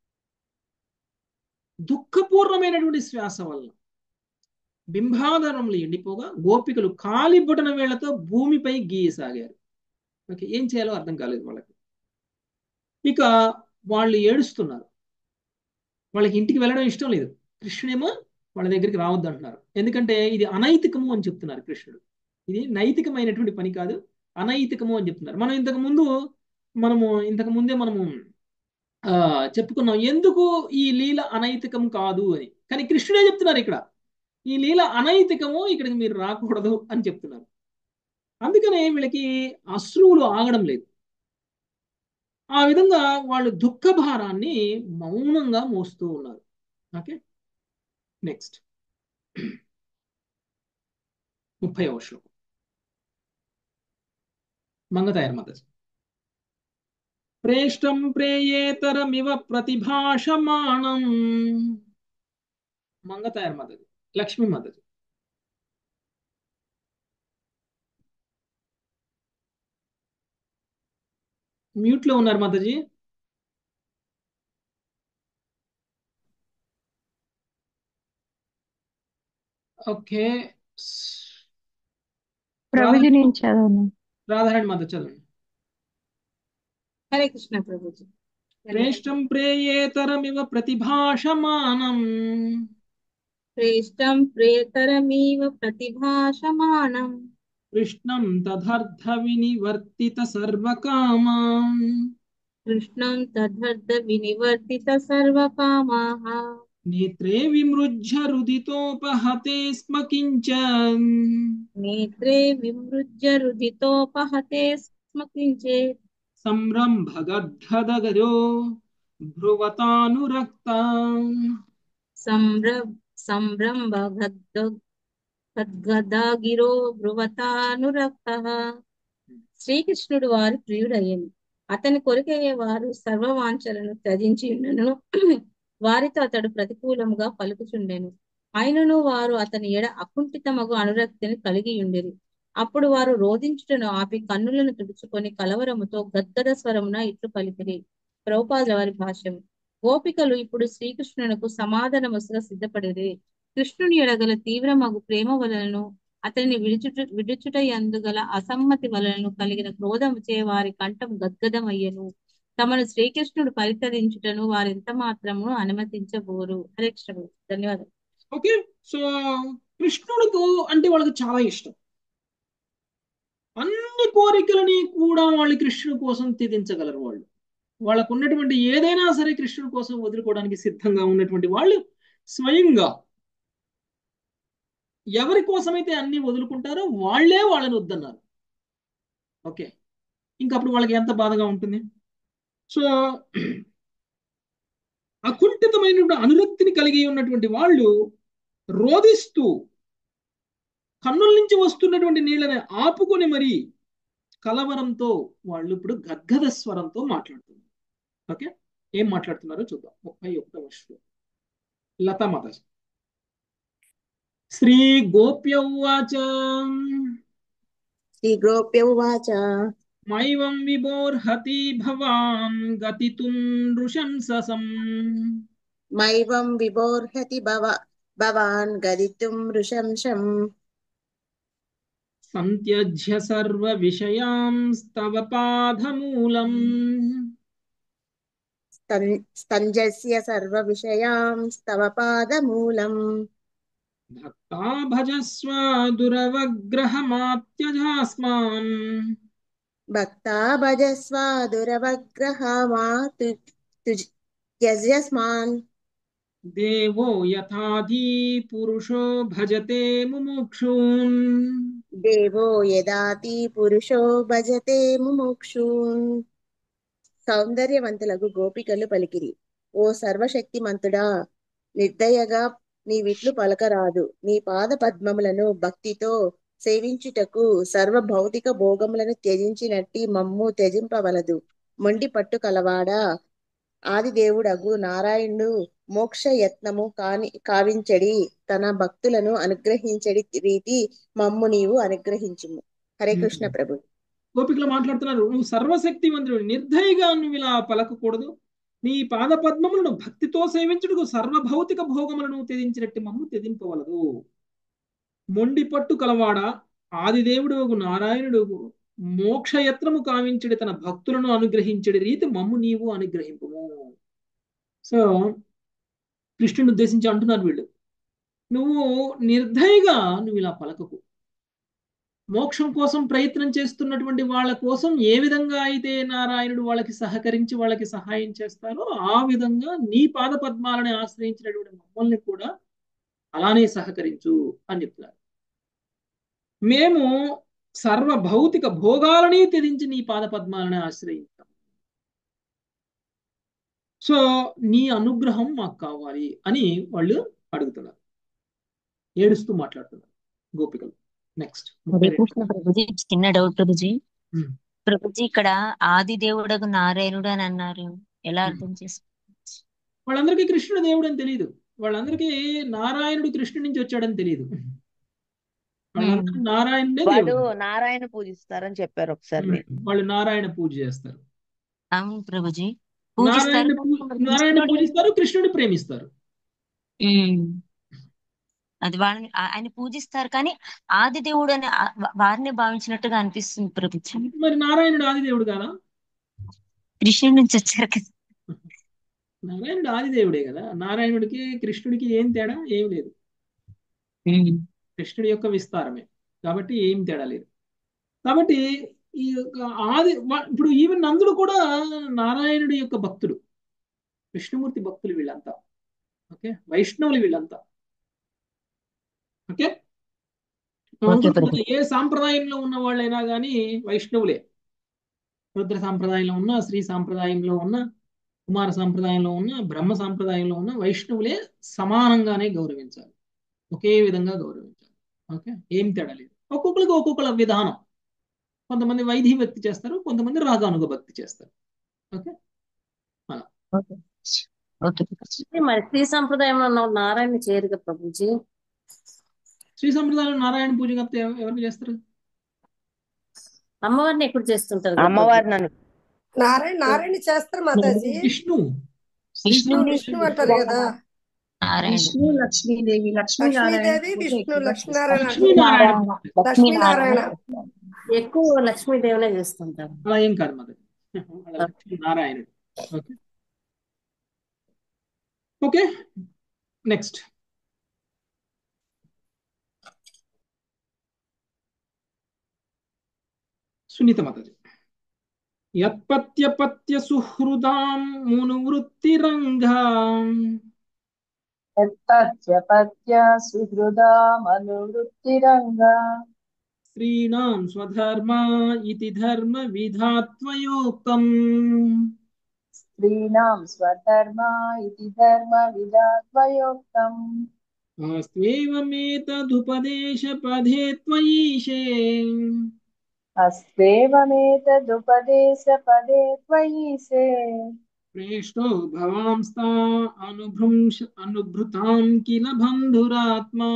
దుఃఖపూర్ణమైనటువంటి శ్వాస వల్ల బింబాధరములు ఎండిపోగా గోపికలు కాలి బొటన వేళ్లతో భూమిపై గీయసాగారు ఓకే ఏం చేయాలో అర్థం కాలేదు వాళ్ళకి ఇక వాళ్ళు ఏడుస్తున్నారు వాళ్ళకి ఇంటికి వెళ్ళడం ఇష్టం లేదు కృష్ణుడేమో వాళ్ళ దగ్గరికి రావద్దు అంటున్నారు ఎందుకంటే ఇది అనైతికము అని చెప్తున్నారు కృష్ణుడు ఇది నైతికమైనటువంటి పని కాదు అనైతికము అని చెప్తున్నారు మనం ఇంతకు ముందు మనము ఇంతకు ముందే మనము ఆ చెప్పుకున్నాం ఎందుకు ఈ లీల అనైతికం కాదు అని కానీ కృష్ణుడే చెప్తున్నారు ఇక్కడ ఈ లీల అనైతికము ఇక్కడికి మీరు రాకూడదు అని చెప్తున్నారు అందుకనే వీళ్ళకి అశ్రువులు ఆగడం లేదు ఆ విధంగా వాళ్ళు దుఃఖ భారాన్ని మౌనంగా మోస్తూ ఉన్నారు ఓకే నెక్స్ట్ ముప్పై శ్లోకం మంగతాయర్ మదర్ ప్రేష్టం ప్రేయేతరమివ ప్రతిభాషమాణం Mangathayar mother Lakshmi mother mute లో ఉన్నారు మాతాజీ ఓకే ప్రభుజీ నేను చదవను రాధారాణి మాత చదవండి హరే కృష్ణ ప్రభుజీ ప్రేష్టం ప్రేయేతరమివ ప్రతిభాషమానం శ్రేష్టం ప్రేతరమీవ ప్రతిభాషమాణం కృష్ణం తదర్థ వినివర్తిత సర్వకామాం కృష్ణం తదర్థ వినివర్తిత సర్వకామాః నేత్రే విమృజ్య రుదితోపహతే స్మ కించన్ నేత్రే విమృజ్య రుదితోపహతే స్మ కించేత్ సంరంభగద్గదగరో భ్రువతానురక్త సంభ్ర సంభ్రంభగద్ద తద్గదాగిరో బ్రువతానురక్త శ్రీకృష్ణుడు వారి ప్రియుడయ్యను అతని కొరికయ్యే వారు సర్వవాంఛలను త్యజించి ఉన్నను వారితో అతడు ప్రతికూలముగా పలుకుచుండెను అయినను వారు అతని ఎడ అకుంఠితమగు అనురక్తిని కలిగి ఉండేది అప్పుడు వారు రోధించుటను ఆపి కన్నులను తుడుచుకొని కలవరముతో గద్గద స్వరమున ఇట్లు పలికిరి ప్రభుపాదుల వారి భాష్యం గోపికలు ఇప్పుడు శ్రీకృష్ణునకు సమాధానముగా సిద్ధపడేది కృష్ణుని ఎడగల తీవ్రమగు ప్రేమ వలనను అతనిని విడుచుట విడుచుట గల అసమ్మతి వలనను కలిగిన క్రోధముచే వారి కంఠం గద్గదమయ్యను తమను శ్రీకృష్ణుడు పరితరించుటను వారెంత మాత్రము అనుమతించబోరు హరే కృష్ణ ధన్యవాదాలు ఓకే సో కృష్ణుడికి అంటే వాళ్ళకి చాలా ఇష్టం అన్ని కోరికలని కూడా వాళ్ళు కృష్ణుడి కోసం త్యజించగలరు వాళ్ళు వాళ్ళకు ఉన్నటువంటి ఏదైనా సరే కృష్ణుడి కోసం వదులుకోవడానికి సిద్ధంగా ఉన్నటువంటి వాళ్ళు స్వయంగా ఎవరి కోసమైతే అన్ని వదులుకుంటారో వాళ్ళే వాళ్ళని వద్దన్నారు ఓకే ఇంకా అప్పుడు వాళ్ళకి ఎంత బాధగా ఉంటుంది సో అకుంఠితమైనటువంటి అనురక్తిని కలిగి ఉన్నటువంటి వాళ్ళు రోధిస్తూ కన్నుల నుంచి వస్తున్నటువంటి నీళ్ళని ఆపుకొని మరి కలవరంతో వాళ్ళు ఇప్పుడు గద్గద స్వరంతో మాట్లాడుతున్నారు ఓకే ఏం మాట్లాడుతున్నారో చూద్దాం ముప్పై ఒకటో వర్షం లతా మాత శ్రీ గోప్య ఉవాచ శ్రీగోప్య ఉవాచ మైవం విభోర్హతి భవాన్ గతితుం నృశంససం మైవం విభోర్హతి భవ భవాన్ గదితుం ఋషంశం సంత్యజ్య సర్వ విషయాంస్తవ పాదమూలం స్తన్- స్తంజస్య సర్వ విషయాం స్తవ పాదమూలం భక్తా భజస్వ దురవగ్రహమాత్యజాస్మాన్ భక్తా భజస్వ దురవగ్రహమా తు- తుజ్- త్యజ్యస్మాన్ దేవో యథాధి పురుషో భజతే ముముక్షూన్ దేవో యదాతి పురుషో భజతే ముముక్షూన్ సౌందర్యవంతులకు గోపికలు పలికిరి ఓ సర్వశక్తిమంతుడా నిర్దయగా నీ విట్లు పలకరాదు నీ పాద పద్మములను భక్తితో సేవించుటకు సర్వ భౌతిక భోగములను త్యజించినట్టి మమ్ము త్యజింపవలదు మొండి పట్టు కలవాడా ఆదిదేవుడగు నారాయణుడు మోక్ష యత్నము కాని కావించడి తన భక్తులను అనుగ్రహించడి రీతి మమ్ము నీవు అనుగ్రహించుము హరే కృష్ణ ప్రభు గోపికలు మాట్లాడుతున్నారు నువ్వు సర్వశక్తివంతుడు నిర్దయగా నువ్వు ఇలా పలకకూడదు నీ పాద పద్మములను భక్తితో సేవించుటకు సర్వభౌతిక భోగములను త్యజించినట్టు మమ్ము త్యజింపవలదు మొండి పట్టు కలవాడ ఆదిదేవుడు నారాయణుడు మోక్షయత్నము కావించడి తన భక్తులను అనుగ్రహించడి రీతి మమ్ము నీవు అనుగ్రహింపము సో కృష్ణుని ఉద్దేశించి అంటున్నారు వీళ్ళు నువ్వు నిర్దయగా నువ్వు ఇలా పలకకు మోక్షం కోసం ప్రయత్నం చేస్తున్నటువంటి వాళ్ళ కోసం ఏ విధంగా అయితే నారాయణుడు వాళ్ళకి సహకరించి వాళ్ళకి సహాయం చేస్తారో ఆ విధంగా నీ పాద పద్మాలని ఆశ్రయించినటువంటి మమ్మల్ని కూడా అలానే సహకరించు అని చెప్తున్నారు మేము సర్వ భౌతిక భోగాలని త్యజించి నీ పాద పద్మాలని ఆశ్రయిస్తాం సో నీ అనుగ్రహం మాకు కావాలి అని వాళ్ళు అడుగుతున్నారు ఏడుస్తూ మాట్లాడుతున్నారు గోపికలు నెక్స్ట్ హరే కృష్ణ ప్రభుజీ చిన్న డౌట్ ప్రభుజీ Hmm. ప్రభుజీ ఇక్కడ ఆది దేవుడకు నారాయణుడు అని అన్నారు ఎలా Hmm. అర్థం చేసుకో వాళ్ళందరికీ కృష్ణుడు దేవుడు అని తెలియదు వాళ్ళందరికీ నారాయణుడు కృష్ణుడి నుంచి వచ్చాడని తెలియదు వాళ్ళందరూ నారాయణుడే వాళ్ళు దేవుడు నారాయణ పూజిస్తారని చెప్పారు ఒకసారి మీరు వాళ్ళు నారాయణ పూజ చేస్తారు అవును ప్రభుజీ నారాయణ పూజిస్తారు పూ- నారాయణ పూజిస్తారు కృష్ణుడిని ప్రేమిస్తారు ఉమ్. అది వాళ్ళని ఆ- ఆయన పూజిస్తారు కానీ ఆది దేవుడు అని ఆ- వా- వారిని భావించినట్టుగా అనిపిస్తుంది ప్రభుజీ మరి నారాయణుడు ఆది దేవుడు కాదా కృష్ణుడి నుంచి వచ్చారు కదా నారాయణుడు ఆది దేవుడే కదా నారాయణుడికి కృష్ణుడికి ఏం తేడా ఏం లేదు ఉమ్. కృష్ణుడి యొక్క విస్తారమే కాబట్టి ఏం తేడా లేదు కాబట్టి ఈ యొక్క ఆది వా- ఇప్పుడు ఈవెన్ నందుడు కూడా నారాయణుడి యొక్క భక్తుడు విష్ణుమూర్తి భక్తులు వీళ్ళంతా ఓకే వైష్ణవులు వీళ్ళంతా ఓకే ఓకే ప్రభు ఏ సాంప్రదాయంలో ఉన్న వాళ్ళైనా కానీ వైష్ణవులే రుద్ర సాంప్రదాయంలో ఉన్న శ్రీ సాంప్రదాయంలో ఉన్న కుమార సాంప్రదాయంలో ఉన్న బ్రహ్మ సాంప్రదాయంలో ఉన్న వైష్ణవులే సమానంగానే గౌరవించాలి ఒకే విధంగా గౌరవించాలి ఓకే ఏం తేడా లేదు ఒక్కొక్కరికి ఒక్కొక్కల విధానం కొంతమంది వైదిక భక్తి చేస్తారు కొంతమంది రాగానుగ భక్తి చేస్తారు ఓకే అలా మరి శ్రీ సంప్రదాయంలో ఉన్న నారాయణ చేరుగా ప్రభుజీ శ్రీ సంప్రదాయంలో నారాయణ పూజ కాకపోతే ఎవ- ఎవరు చేస్తారు అమ్మవారిని ఎక్కడ చేస్తుంటారు కదా అమ్మవారిని అను నారాయణ నారాయణ చేస్తారు మాతాజీ విష్ణు విష్ణు విష్ణు అంటారు కదా విష్ణు లక్ష్మీదేవి లక్ష్మీనారాయణ లక్ష్మీదేవి విష్ణు లక్ష్మీనారాయణ లక్ష్మీనారాయణ లక్ష్మీనారాయణ ఎక్కువ లక్ష్మీదేవినే చేస్తుంటారు అలా ఏం కాదు మదర్ అలా నారాయణుడు okay okay next Sunita Mataji యత్పత్యపత్య సుహృదాం మునువృత్తిరంగా యత్పత్య సుహృదామనువృత్తిరంగా స్త్రీణాం స్వధర్మా ఇతి ధర్మ విధాత్వయోక్తం స్త్రీణాం స్వధర్మా ఇది ధర్మ విధాత్వయోక్తం ఆస్త్వేవమేతదుపదేశ పదే త్వయీశే అస్వేవమేతదుపదేశ పదే త్వయీసే ప్రేష్టో భవాంస్తా అనుభృంశ అనుభృతాం కిల బంధురాత్మా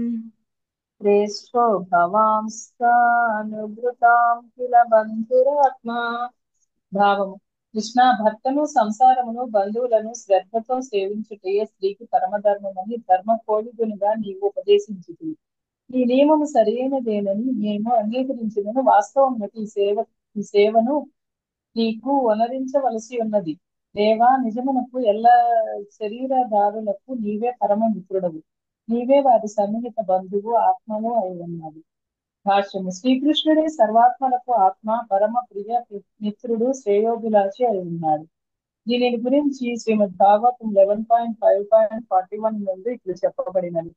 శ్రేష్ఠో భవాంస్తానుభృతాం కిల బంధురాత్మ భావము కృష్ణ భర్తను సంసారమును బంధువులను శ్రద్ధతో సేవించుటయే స్త్రీకి పరమధర్మమని ధర్మ కోవిదునిగా నీవు ఉపదేశించుతుంది ఈ నియమము సరైనదేనని నేను అంగీకరించినను వాస్తవమునకు ఈ సేవ ఈ సేవను నీకు వనరించవలసి ఉన్నది దేవా నిజమునకు ఎల్ల శరీరధారులకు నీవే పరమ మిత్రుడవు నీవే వారి సన్నిహిత బంధువు ఆత్మవు అయి ఉన్నాడు భాష్యము శ్రీకృష్ణుడే సర్వాత్మలకు ఆత్మ పరమ ప్రియ మిత్రుడు శ్రేయోభిలాషి అయి ఉన్నాడు దీనిని గురించి Srimad Bhagavatam eleven point five point forty one నుండి ఇట్లు చెప్పబడినది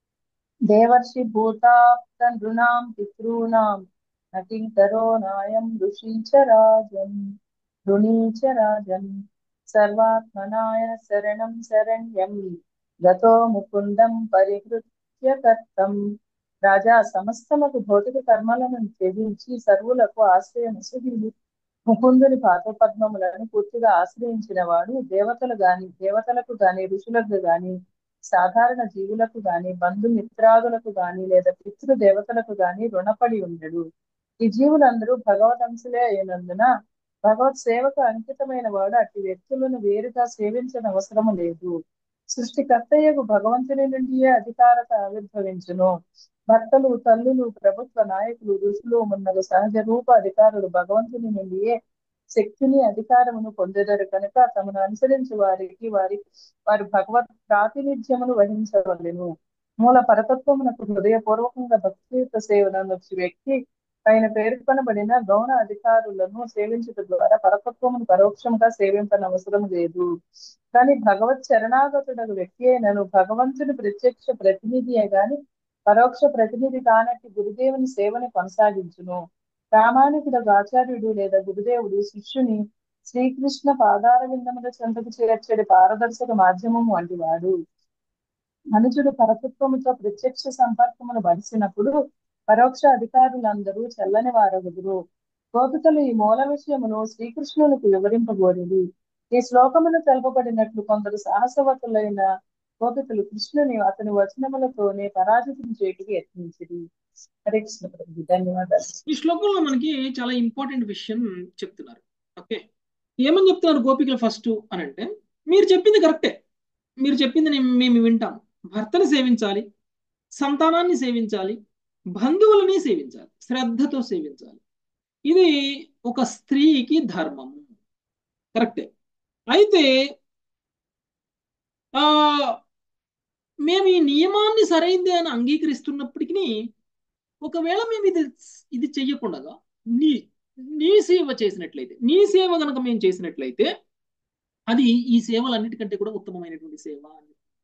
దేవర్షి భూతాప్త నృణాం పితॄణాం నకింకరో నాయం ఋషీచ రాజన్ ఋణీచ రాజన్ సర్వాత్మనాయ శరణం శరణ్యం గతో ముకుందం పరిహృత్య కర్తం రాజా సమస్తముకు భౌతిక కర్మలను త్యజించి సర్వులకు ఆశ్రయం సుధీలు ముకుందుని పాదపద్మములను పూర్తిగా ఆశ్రయించిన వాడు దేవతలు గాని దేవతలకు గాని ఋషులకు గాని సాధారణ జీవులకు గాని బంధుమిత్రాదులకు గాని లేదా పితృ దేవతలకు గాని రుణపడి ఉండడు ఈ జీవులందరూ భగవదంశులే అయినందున భగవత్ సేవకు అంకితమైన వాడు అట్టి వ్యక్తులను వేరుగా సేవించిన అవసరము లేదు సృష్టికర్తయ్యకు భగవంతుని నుండియే అధికారత ఆవిర్భవించును భర్తలు తల్లులు ప్రభుత్వ నాయకులు ఋషులు మున్నగు సహజ రూప అధికారులు భగవంతుని నుండియే శక్తిని అధికారమును పొందెదరు కనుక తమను అనుసరించి వారికి వారి వారి భగవత్ ప్రాతినిధ్యమును వహించవలెను మూల పరతత్వమునకు హృదయపూర్వకంగా భక్తియుత సేవనొచ్చి వ్యక్తి పైన పేర్కొనబడిన గౌణ అధికారులను సేవించడం ద్వారా పరతత్వమును పరోక్షంగా సేవింపనవసరం లేదు కానీ భగవత్ శరణాగతుడకు వ్యక్తి అయినను భగవంతుని ప్రత్యక్ష ప్రతినిధియే గాని పరోక్ష ప్రతినిధి కానట్టి గురుదేవుని సేవని కొనసాగించును ప్రామాణికుడకు ఆచార్యుడు లేదా గురుదేవుడు శిష్యుని శ్రీకృష్ణ పాదార విందముల చెంతకు చేర్చడి పారదర్శక మాధ్యమము వంటి వాడు మనుషుడు పరతత్వముతో ప్రత్యక్ష సంపర్కమును బడిసినప్పుడు పరోక్ష అధికారులందరూ చెల్లని వారగుదురు గోపికలు ఈ మూల విషయమును శ్రీకృష్ణునికి వివరింపగోరిది ఈ శ్లోకమును తెలపబడినట్లు కొందరు సాహసవతులైన గోపికలు కృష్ణుని అతని వచనములతోనే పరాజితం చేయుటకు యత్నించింది హరే కృష్ణ ప్రభు ధన్యవాదాలు ఈ శ్లోకంలో మనకి చాలా ఇంపార్టెంట్ విషయం చెప్తున్నారు ఓకే ఏమని చెప్తున్నారు గోపికలు ఫస్ట్ అని అంటే మీరు చెప్పింది కరెక్టే మీరు చెప్పింది నేను- మేము వింటాం భర్తను సేవించాలి సంతానాన్ని సేవించాలి బంధువులని సేవించాలి శ్రద్ధతో సేవించాలి ఇది ఒక స్త్రీకి ధర్మం కరెక్టే అయితే ఆ మేము ఈ నియమాన్ని సరైందే అని అంగీకరిస్తున్నప్పటికీ ఒకవేళ మేము ఇది ఇది చెయ్యకుండా నీ నీ సేవ చేసినట్లయితే నీ సేవ కనుక మేము చేసినట్లయితే అది ఈ సేవలన్నిటికంటే కూడా ఉత్తమమైనటువంటి సేవ అని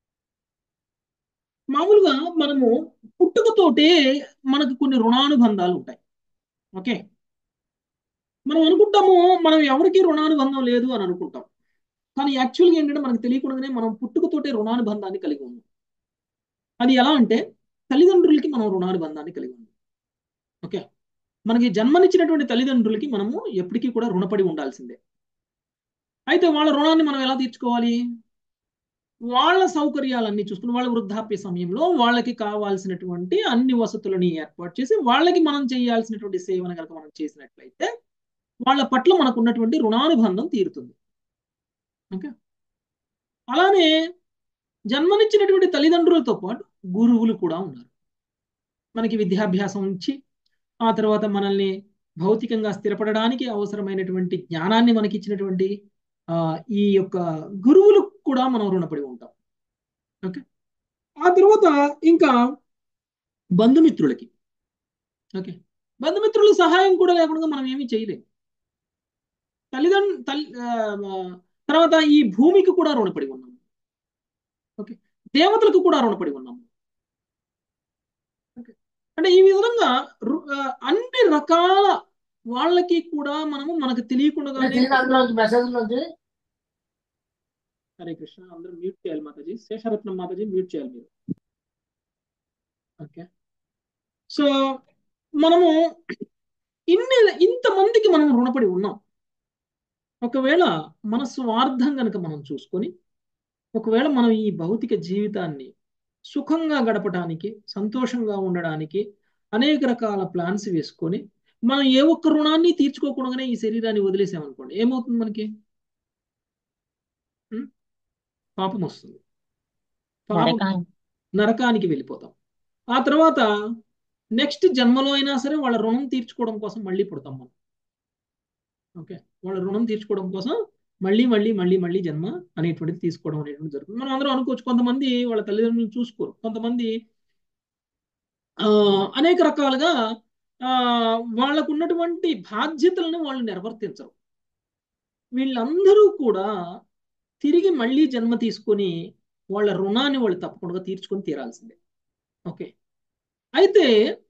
మామూలుగా మనము పుట్టుకతోటే మనకు కొన్ని రుణానుబంధాలు ఉంటాయి ఓకే మనం అనుకుంటాము మనం ఎవరికి రుణానుబంధం లేదు అని అనుకుంటాం కానీ యాక్చువల్గా ఏంటంటే మనకు తెలియకుండానే మనం పుట్టుకతోటే రుణానుబంధాన్ని కలిగి ఉన్నాం అది ఎలా అంటే తల్లిదండ్రులకి మనం రుణానుబంధాన్ని కలిగి ఉన్నాం ఓకే మనకి జన్మనిచ్చినటువంటి తల్లిదండ్రులకి మనము ఎప్పటికీ కూడా రుణపడి ఉండాల్సిందే అయితే వాళ్ళ రుణాన్ని మనం ఎలా తీర్చుకోవాలి వాళ్ళ సౌకర్యాలన్నీ చూసుకుని వాళ్ళ వృద్ధాప్య సమయంలో వాళ్ళకి కావాల్సినటువంటి అన్ని వసతులని ఏర్పాటు చేసి వాళ్ళకి మనం చేయాల్సినటువంటి సేవను కనుక మనం చేసినట్లయితే వాళ్ళ పట్ల మనకు ఉన్నటువంటి రుణానుబంధం తీరుతుంది ఓకే అలానే జన్మనిచ్చినటువంటి తల్లిదండ్రులతో పాటు గురువులు కూడా ఉన్నారు మనకి విద్యాభ్యాసం ఇచ్చి ఆ తర్వాత మనల్ని భౌతికంగా స్థిరపడడానికి అవసరమైనటువంటి జ్ఞానాన్ని మనకి ఇచ్చినటువంటి ఆ ఈ యొక్క గురువులకు కూడా మనం రుణపడి ఉంటాం ఓకే ఆ తర్వాత ఇంకా బంధుమిత్రులకి ఓకే బంధుమిత్రుల సహాయం కూడా లేకుండా మనం ఏమీ చేయలేం తల్లిదండ్రు తల్లి తర్వాత ఈ భూమికి కూడా రుణపడి ఉన్నాం ఓకే దేవతలకు కూడా రుణపడి ఉన్నాము అంటే ఈ విధంగా అన్ని రకాల వాళ్ళకి కూడా మనము మనకు తెలియకుండానే హరే కృష్ణ అందరూ మ్యూట్ చేయాలి మాతాజీ శేషరత్నం మాతాజీ మ్యూట్ చేయాలి మీరు ఓకే సో మనము ఇన్ని ఇంతమందికి మనం రుణపడి ఉన్నాం ఒకవేళ మన స్వార్థం కనుక మనం చూసుకొని ఒకవేళ మనం ఈ భౌతిక జీవితాన్ని సుఖంగా గడపడానికి సంతోషంగా ఉండడానికి అనేక రకాల ప్లాన్స్ వేసుకొని మనం ఏ ఒక్క రుణాన్ని తీర్చుకోకుండానే ఈ శరీరాన్ని వదిలేసామనుకోండి ఏమవుతుంది మనకి పాపం వస్తుంది పాపం నరకానికి వెళ్ళిపోతాం ఆ తర్వాత నెక్స్ట్ జన్మలో అయినా సరే వాళ్ళ రుణం తీర్చుకోవడం కోసం మళ్ళీ పుడతాం మనం ఓకే వాళ్ళ రుణం తీర్చుకోవడం కోసం మళ్ళీ మళ్ళీ మళ్ళీ మళ్ళీ జన్మ అనేటువంటిది తీసుకోవడం అనేటువంటి జరుగుతుంది మనం అందరం అనుకోవచ్చు కొంతమంది వాళ్ళ తల్లిదండ్రులను చూసుకోరు కొంతమంది ఆ అనేక రకాలుగా ఆ వాళ్ళకు ఉన్నటువంటి బాధ్యతలను వాళ్ళు నిర్వర్తించరు వీళ్ళందరూ కూడా తిరిగి మళ్ళీ జన్మ తీసుకొని వాళ్ళ రుణాన్ని వాళ్ళు తప్పకుండా తీర్చుకొని తీరాల్సిందే ఓకే అయితే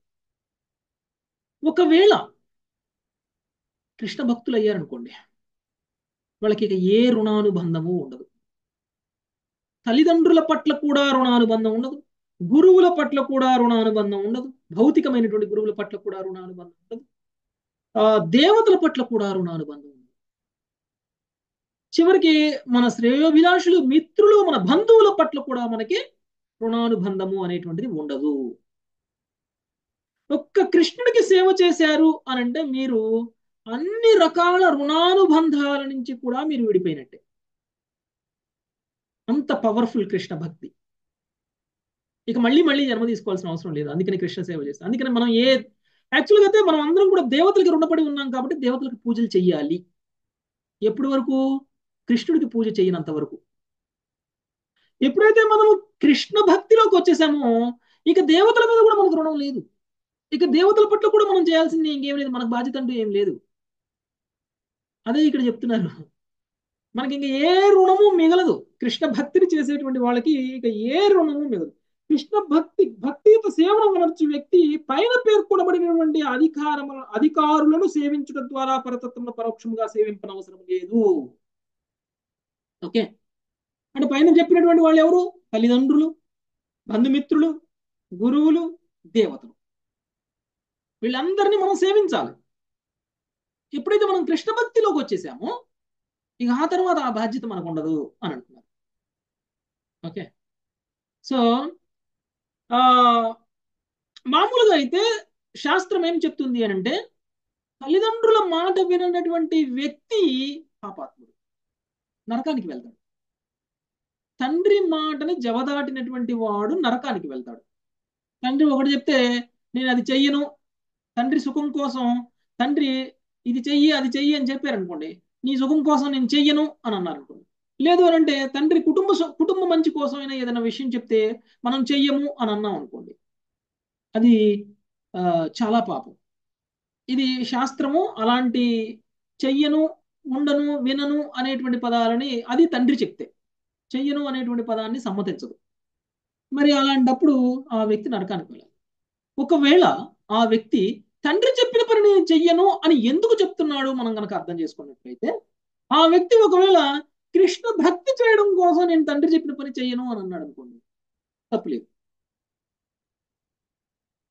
ఒకవేళ కృష్ణ భక్తులు అయ్యారనుకోండి వాళ్ళకి ఇక ఏ రుణానుబంధము ఉండదు తల్లిదండ్రుల పట్ల కూడా రుణానుబంధం ఉండదు గురువుల పట్ల కూడా రుణానుబంధం ఉండదు భౌతికమైనటువంటి గురువుల పట్ల కూడా రుణానుబంధం ఉండదు ఆ దేవతల పట్ల కూడా రుణానుబంధం ఉండదు చివరికి మన శ్రేయోభిలాషులు మిత్రులు మన బంధువుల పట్ల కూడా మనకి రుణానుబంధము అనేటువంటిది ఉండదు ఒక్క కృష్ణుడికి సేవ చేశారు అని అంటే మీరు అన్ని రకాల రుణానుబంధాల నుంచి కూడా మీరు విడిపోయినట్టే అంత పవర్ఫుల్ కృష్ణ భక్తి ఇక మళ్ళీ మళ్ళీ జన్మ తీసుకోవాల్సిన అవసరం లేదు అందుకని కృష్ణ సేవ చేస్తాం అందుకని మనం ఏ యాక్చువల్గా అయితే మనం అందరం కూడా దేవతలకి రుణపడి ఉన్నాం కాబట్టి దేవతలకు పూజలు చెయ్యాలి ఎప్పటి వరకు కృష్ణుడికి పూజ చేయనంత వరకు ఎప్పుడైతే మనము కృష్ణ భక్తిలోకి వచ్చేసామో ఇక దేవతల మీద కూడా మనకు రుణం లేదు ఇక దేవతల పట్ల కూడా మనం చేయాల్సింది ఇంకేం లేదు మనకు బాధ్యత అంటూ ఏం లేదు అదే ఇక్కడ చెప్తున్నారు మనకి ఇంకా ఏ రుణము మిగలదు కృష్ణ భక్తిని చేసేటువంటి వాళ్ళకి ఇక ఏ రుణము మిగలదు కృష్ణ భక్తి భక్తియుత సేవను వనర్చు వ్యక్తి పైన పేర్కొనబడినటువంటి అధికారము అధికారులను సేవించడం ద్వారా పరతత్వం పరోక్షంగా సేవింపనవసరం లేదు ఓకే అంటే పైన చెప్పినటువంటి వాళ్ళు ఎవరు తల్లిదండ్రులు బంధుమిత్రులు గురువులు దేవతలు వీళ్ళందరినీ మనం సేవించాలి ఎప్పుడైతే మనం కృష్ణ భక్తిలోకి వచ్చేసామో ఇక ఆ తర్వాత ఆ బాధ్యత మనకు ఉండదు అని అంటున్నారు ఓకే సో మామూలుగా అయితే శాస్త్రం ఏం చెప్తుంది అని అంటే తల్లిదండ్రుల మాట వినటువంటి వ్యక్తి పాపాత్ముడు నరకానికి వెళ్తాడు తండ్రి మాటని జవదాటినటువంటి వాడు నరకానికి వెళ్తాడు తండ్రి ఒకటి చెప్తే నేను అది చెయ్యను తండ్రి సుఖం కోసం తండ్రి ఇది చెయ్యి అది చెయ్యి అని చెప్పారనుకోండి నీ సుఖం కోసం నేను చెయ్యను అని అన్నారు అనుకోండి లేదు అని అంటే తండ్రి కుటుంబ కుటుంబ మంచి కోసమైనా ఏదైనా విషయం చెప్తే మనం చెయ్యము అని అన్నాం అనుకోండి అది చాలా పాపం ఇది శాస్త్రము అలాంటి చెయ్యను ఉండను వినను అనేటువంటి పదాలని అది తండ్రి చెప్తే చెయ్యను అనేటువంటి పదాన్ని సమ్మతించదు మరి అలాంటప్పుడు ఆ వ్యక్తి నరకానికి వెళ్ళాలి ఒకవేళ ఆ వ్యక్తి తండ్రి చెప్పిన పని నేను చెయ్యను అని ఎందుకు చెప్తున్నాడు మనం కనుక అర్థం చేసుకున్నట్లయితే ఆ వ్యక్తి ఒకవేళ కృష్ణ భక్తి చేయడం కోసం నేను తండ్రి చెప్పిన పని చెయ్యను అని అన్నాడు అనుకోండి తప్పులేదు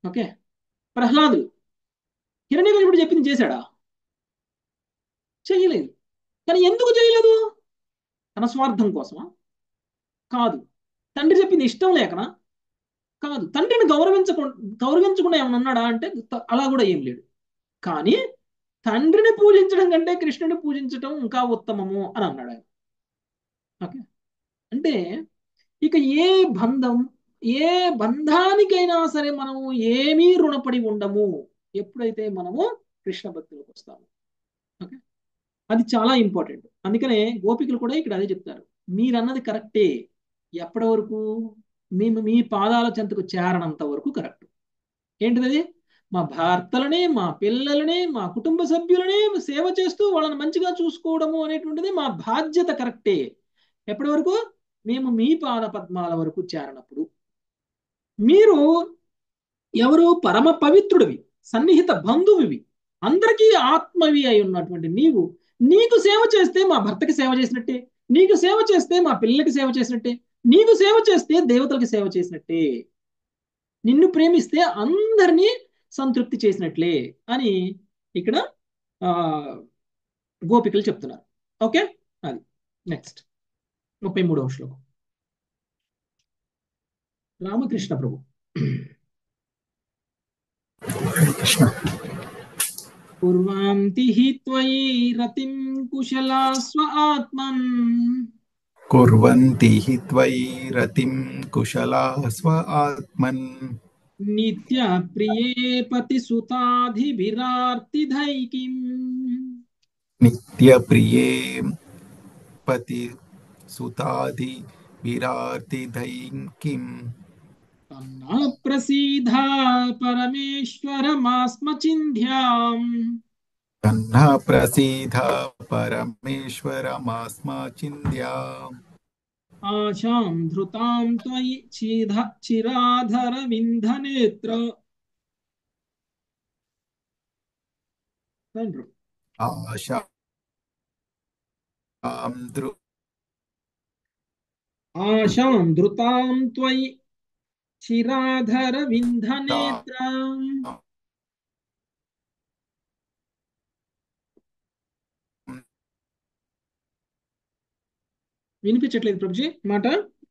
ఓకే ప్రహ్లాదుడు హిరణ్యకశిపుడు చెప్పింది చేశాడా చేయలేదు కానీ ఎందుకు చేయలేదు తన స్వార్థం కోసమా కాదు తండ్రి చెప్పింది ఇష్టం లేకనా కాదు తండ్రిని గౌరవించకుండా గౌరవించకుండా ఏమైనా ఉన్నాడా అంటే త- అలా కూడా ఏం లేడు కానీ తండ్రిని పూజించడం కంటే కృష్ణుని పూజించడం ఇంకా ఉత్తమము అని అన్నాడు ఆయన ఓకే అంటే ఇక ఏ బంధం ఏ బంధానికైనా సరే మనము ఏమీ రుణపడి ఉండము ఎప్పుడైతే మనము కృష్ణ భక్తులకు వస్తాము ఓకే అది చాలా ఇంపార్టెంట్ అందుకనే గోపికలు కూడా ఇక్కడ అదే చెప్తారు మీరన్నది కరెక్టే ఎప్పటి వరకు మేము మీ పాదాల చెంతకు చేరనంత వరకు కరెక్ట్ ఏంటిది మా భర్తలని మా పిల్లలని మా కుటుంబ సభ్యులని సేవ చేస్తూ వాళ్ళని మంచిగా చూసుకోవడము అనేటువంటిది మా బాధ్యత కరెక్టే ఎప్పటి వరకు మేము మీ పాద పద్మాల వరకు చేరనప్పుడు మీరు ఎవరు పరమ పవిత్రుడివి సన్నిహిత బంధువివి అందరికీ ఆత్మవి అయి ఉన్నటువంటి నీవు నీకు సేవ చేస్తే మా భర్తకి సేవ చేసినట్టే నీకు సేవ చేస్తే మా పిల్లలకి సేవ చేసినట్టే నీకు సేవ చేస్తే దేవతలకి సేవ చేసినట్టే నిన్ను ప్రేమిస్తే అందరినీ సంతృప్తి చేసినట్లే అని ఇక్కడ ఆ గోపికలు చెప్తున్నారు ఓకే అది నెక్స్ట్ ముప్పై మూడవ శ్లోకం రామకృష్ణ ప్రభు కుర్వాంతి హి త్వయి రతిం కుశలా స్వ ఆత్మన్ कुर्वन्ति हि त्वयि रतिं कुशला स्व आत्मन् నిత్య ప్రియే పతి సుతాధిభిరార్తిధైకిం नित्यप्रिये पति सुतादि विरार्तिधैं किम् తన్నా ప్రసీధా పరమేశ్వరమాస్మచింధ్యాం तन्न प्रसीद परमेश्वरमास्माचिन्द्या ఆశాం ధృతాం త్వయి చిధ చిరాధర వింధనేత్ర తండ్రి आशां दृ ఆశాం ధృతాం త్వయి చిరాధర వింధనేత్ర వినిపించట్లేదు ప్రభుజీ మాట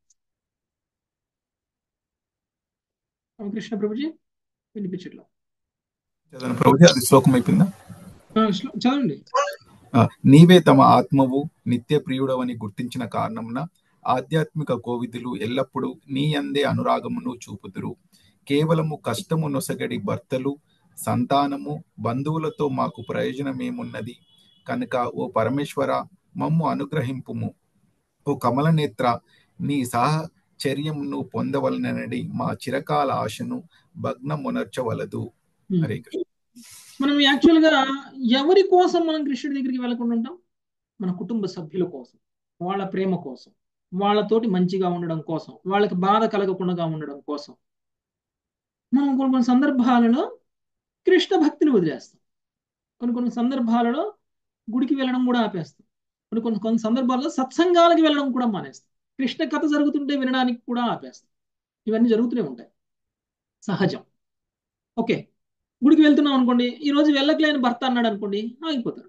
రామకృష్ణ ప్రభుజీ వినిపించట్లేదు చదవండి ప్రభుజీ అది శ్లోకం అయిపోయిందా ఆ, శ్లో- చదవండి ఆ, నీవే తమ ఆత్మవు నిత్య ప్రియుడవని గుర్తించిన కారణమున ఆధ్యాత్మిక కోవిదులు ఎల్లప్పుడూ నీ అందే అనురాగమును చూపుదురు కేవలము కష్టము నొసగడి భర్తలు సంతానము బంధువులతో మాకు ప్రయోజనమేమున్నది కనుక ఓ పరమేశ్వర మమ్ము అనుగ్రహింపుము ఓ కమలనేత్ర నీ సాహచర్యమును పొందవలనని మా చిరకాల ఆశను భగ్నమునర్చవలదు హరే కృష్ణ మనం యాక్చువల్ గా ఎవరి కోసం మనం కృష్ణుడి దగ్గరికి వెళ్ళకుండా ఉంటాం మన కుటుంబ సభ్యుల కోసం వాళ్ళ ప్రేమ కోసం వాళ్ళతోటి మంచిగా ఉండడం కోసం వాళ్ళకి బాధ కలగకుండా ఉండడం కోసం మనం కొన్ని కొన్ని సందర్భాలలో కృష్ణ భక్తిని వదిలేస్తాం కొన్ని కొన్ని సందర్భాలలో గుడికి వెళ్ళడం కూడా ఆపేస్తాం కొన్ని కొన్ని కొన్ని సందర్భాల్లో సత్సంగాలకి వెళ్ళడం కూడా మానేస్తాం కృష్ణ కథ జరుగుతుంటే వినడానికి కూడా ఆపేస్తాం ఇవన్నీ జరుగుతూనే ఉంటాయి సహజం ఓకే గుడికి వెళ్తున్నాం అనుకోండి ఈ రోజు వెళ్ళకలేని భర్త అన్నాడు అనుకోండి ఆగిపోతారు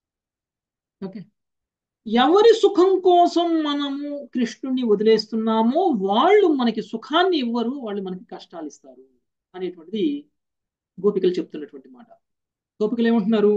ఓకే ఎవరి సుఖం కోసం మనము కృష్ణుడిని వదిలేస్తున్నామో వాళ్ళు మనకి సుఖాన్ని ఇవ్వరు వాళ్ళు మనకి కష్టాలు ఇస్తారు అనేటువంటిది గోపికలు చెప్తున్నటువంటి మాట గోపికలు ఏమంటున్నారు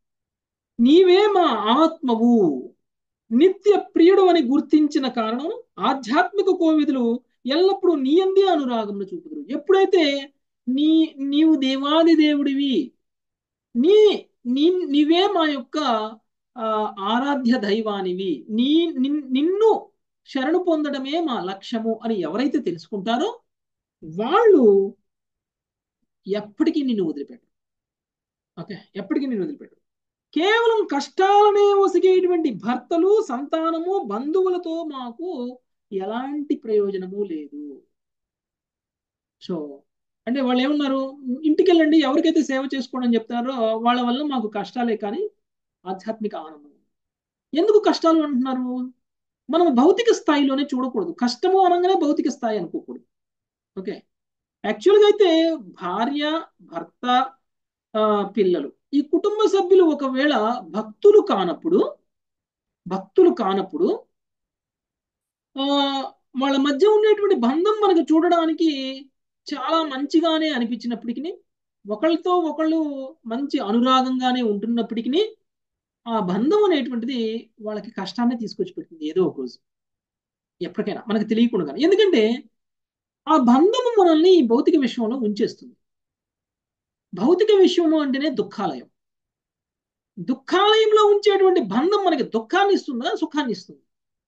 నీవే మా ఆత్మవు నిత్య ప్రియుడు అని గుర్తించిన కారణం ఆధ్యాత్మిక కోవిదులు ఎల్లప్పుడూ నీ అందే అనురాగంలో చూపుదురు ఎప్పుడైతే నీ నీవు దేవాది దేవుడివి నీ నీ నీవే మా యొక్క ఆ, ఆరాధ్య దైవానివి నీ నిన్- నిన్ను శరణు పొందడమే మా లక్ష్యము అని ఎవరైతే తెలుసుకుంటారో వాళ్ళు ఎప్పటికీ నిన్ను వదిలిపెట్టరు ఓకే ఎప్పటికీ నిన్ను వదిలిపెట్టరు కేవలం కష్టాలనే ఒసిగేటువంటి భర్తలు సంతానము బంధువులతో మాకు ఎలాంటి ప్రయోజనము లేదు సో అంటే వాళ్ళు ఏమన్నారు ఇంటికి వెళ్ళండి ఎవరికైతే సేవ చేసుకోండి అని చెప్తారో వాళ్ళ వల్ల మాకు కష్టాలే కానీ ఆధ్యాత్మిక ఆనందం ఎందుకు కష్టాలు అంటున్నారు మనం భౌతిక స్థాయిలోనే చూడకూడదు కష్టము అనగానే భౌతిక స్థాయి అనుకోకూడదు ఓకే యాక్చువల్గా అయితే భార్య భర్త ఆ, పిల్లలు ఈ కుటుంబ సభ్యులు ఒకవేళ భక్తులు కానప్పుడు భక్తులు కానప్పుడు ఆ వాళ్ళ మధ్య ఉండేటువంటి బంధం మనకు చూడడానికి చాలా మంచిగానే అనిపించినప్పటికీ ఒకళ్ళతో ఒకళ్ళు మంచి అనురాగంగానే ఉంటున్నప్పటికీ ఆ బంధం అనేటువంటిది వాళ్ళకి కష్టాన్ని తీసుకొచ్చి పెట్టింది ఏదో ఒక రోజు ఎప్పటికైనా మనకు తెలియకుండా ఎందుకంటే ఆ బంధము మనల్ని ఈ భౌతిక విషయంలో ఉంచేస్తుంది భౌతిక విషయము అంటేనే దుఃఖాలయం దుఃఖాలయంలో ఉంచేటువంటి బంధం మనకి దుఃఖాన్ని ఇస్తుందా సుఖాన్ని ఇస్తుంది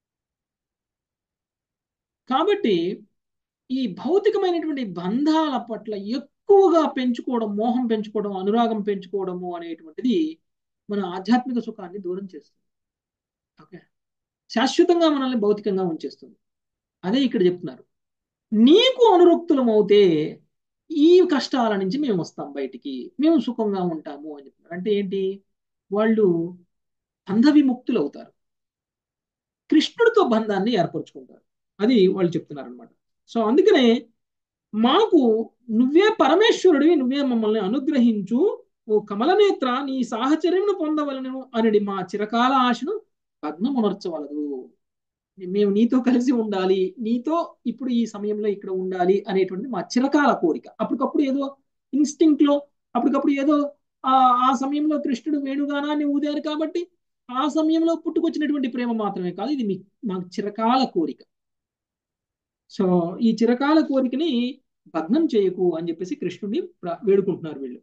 కాబట్టి ఈ భౌతికమైనటువంటి బంధాల పట్ల ఎక్కువగా పెంచుకోవడం మోహం పెంచుకోవడం అనురాగం పెంచుకోవడము అనేటువంటిది మన ఆధ్యాత్మిక సుఖాన్ని దూరం చేస్తుంది ఓకే శాశ్వతంగా మనల్ని భౌతికంగా ఉంచేస్తుంది అదే ఇక్కడ చెప్తున్నారు నీకు అనురక్తులం అవుతే ఈ కష్టాల నుంచి మేము వస్తాం బయటికి మేము సుఖంగా ఉంటాము అని చెప్తున్నారు అంటే ఏంటి వాళ్ళు బంధ విముక్తులు అవుతారు కృష్ణుడితో బంధాన్ని ఏర్పరచుకుంటారు అది వాళ్ళు చెప్తున్నారు అనమాట సో అందుకనే మాకు నువ్వే పరమేశ్వరుడివి నువ్వే మమ్మల్ని అనుగ్రహించు ఓ కమలనేత్ర నీ సాహచర్యమును పొందవలను అనడి మా చిరకాల ఆశను భగ్నమునర్చవలదు మేము నీతో కలిసి ఉండాలి నీతో ఇప్పుడు ఈ సమయంలో ఇక్కడ ఉండాలి అనేటువంటిది మా చిరకాల కోరిక అప్పటికప్పుడు ఏదో ఇన్స్టింక్ట్ లో అప్పటికప్పుడు ఏదో ఆ ఆ సమయంలో కృష్ణుడు వేణుగానాన్ని ఊదారు కాబట్టి ఆ సమయంలో పుట్టుకొచ్చినటువంటి ప్రేమ మాత్రమే కాదు ఇది మీ మా చిరకాల కోరిక సో ఈ చిరకాల కోరికని భగ్నం చేయకు అని చెప్పేసి కృష్ణుడిని ప్ర- వేడుకుంటున్నారు వీళ్ళు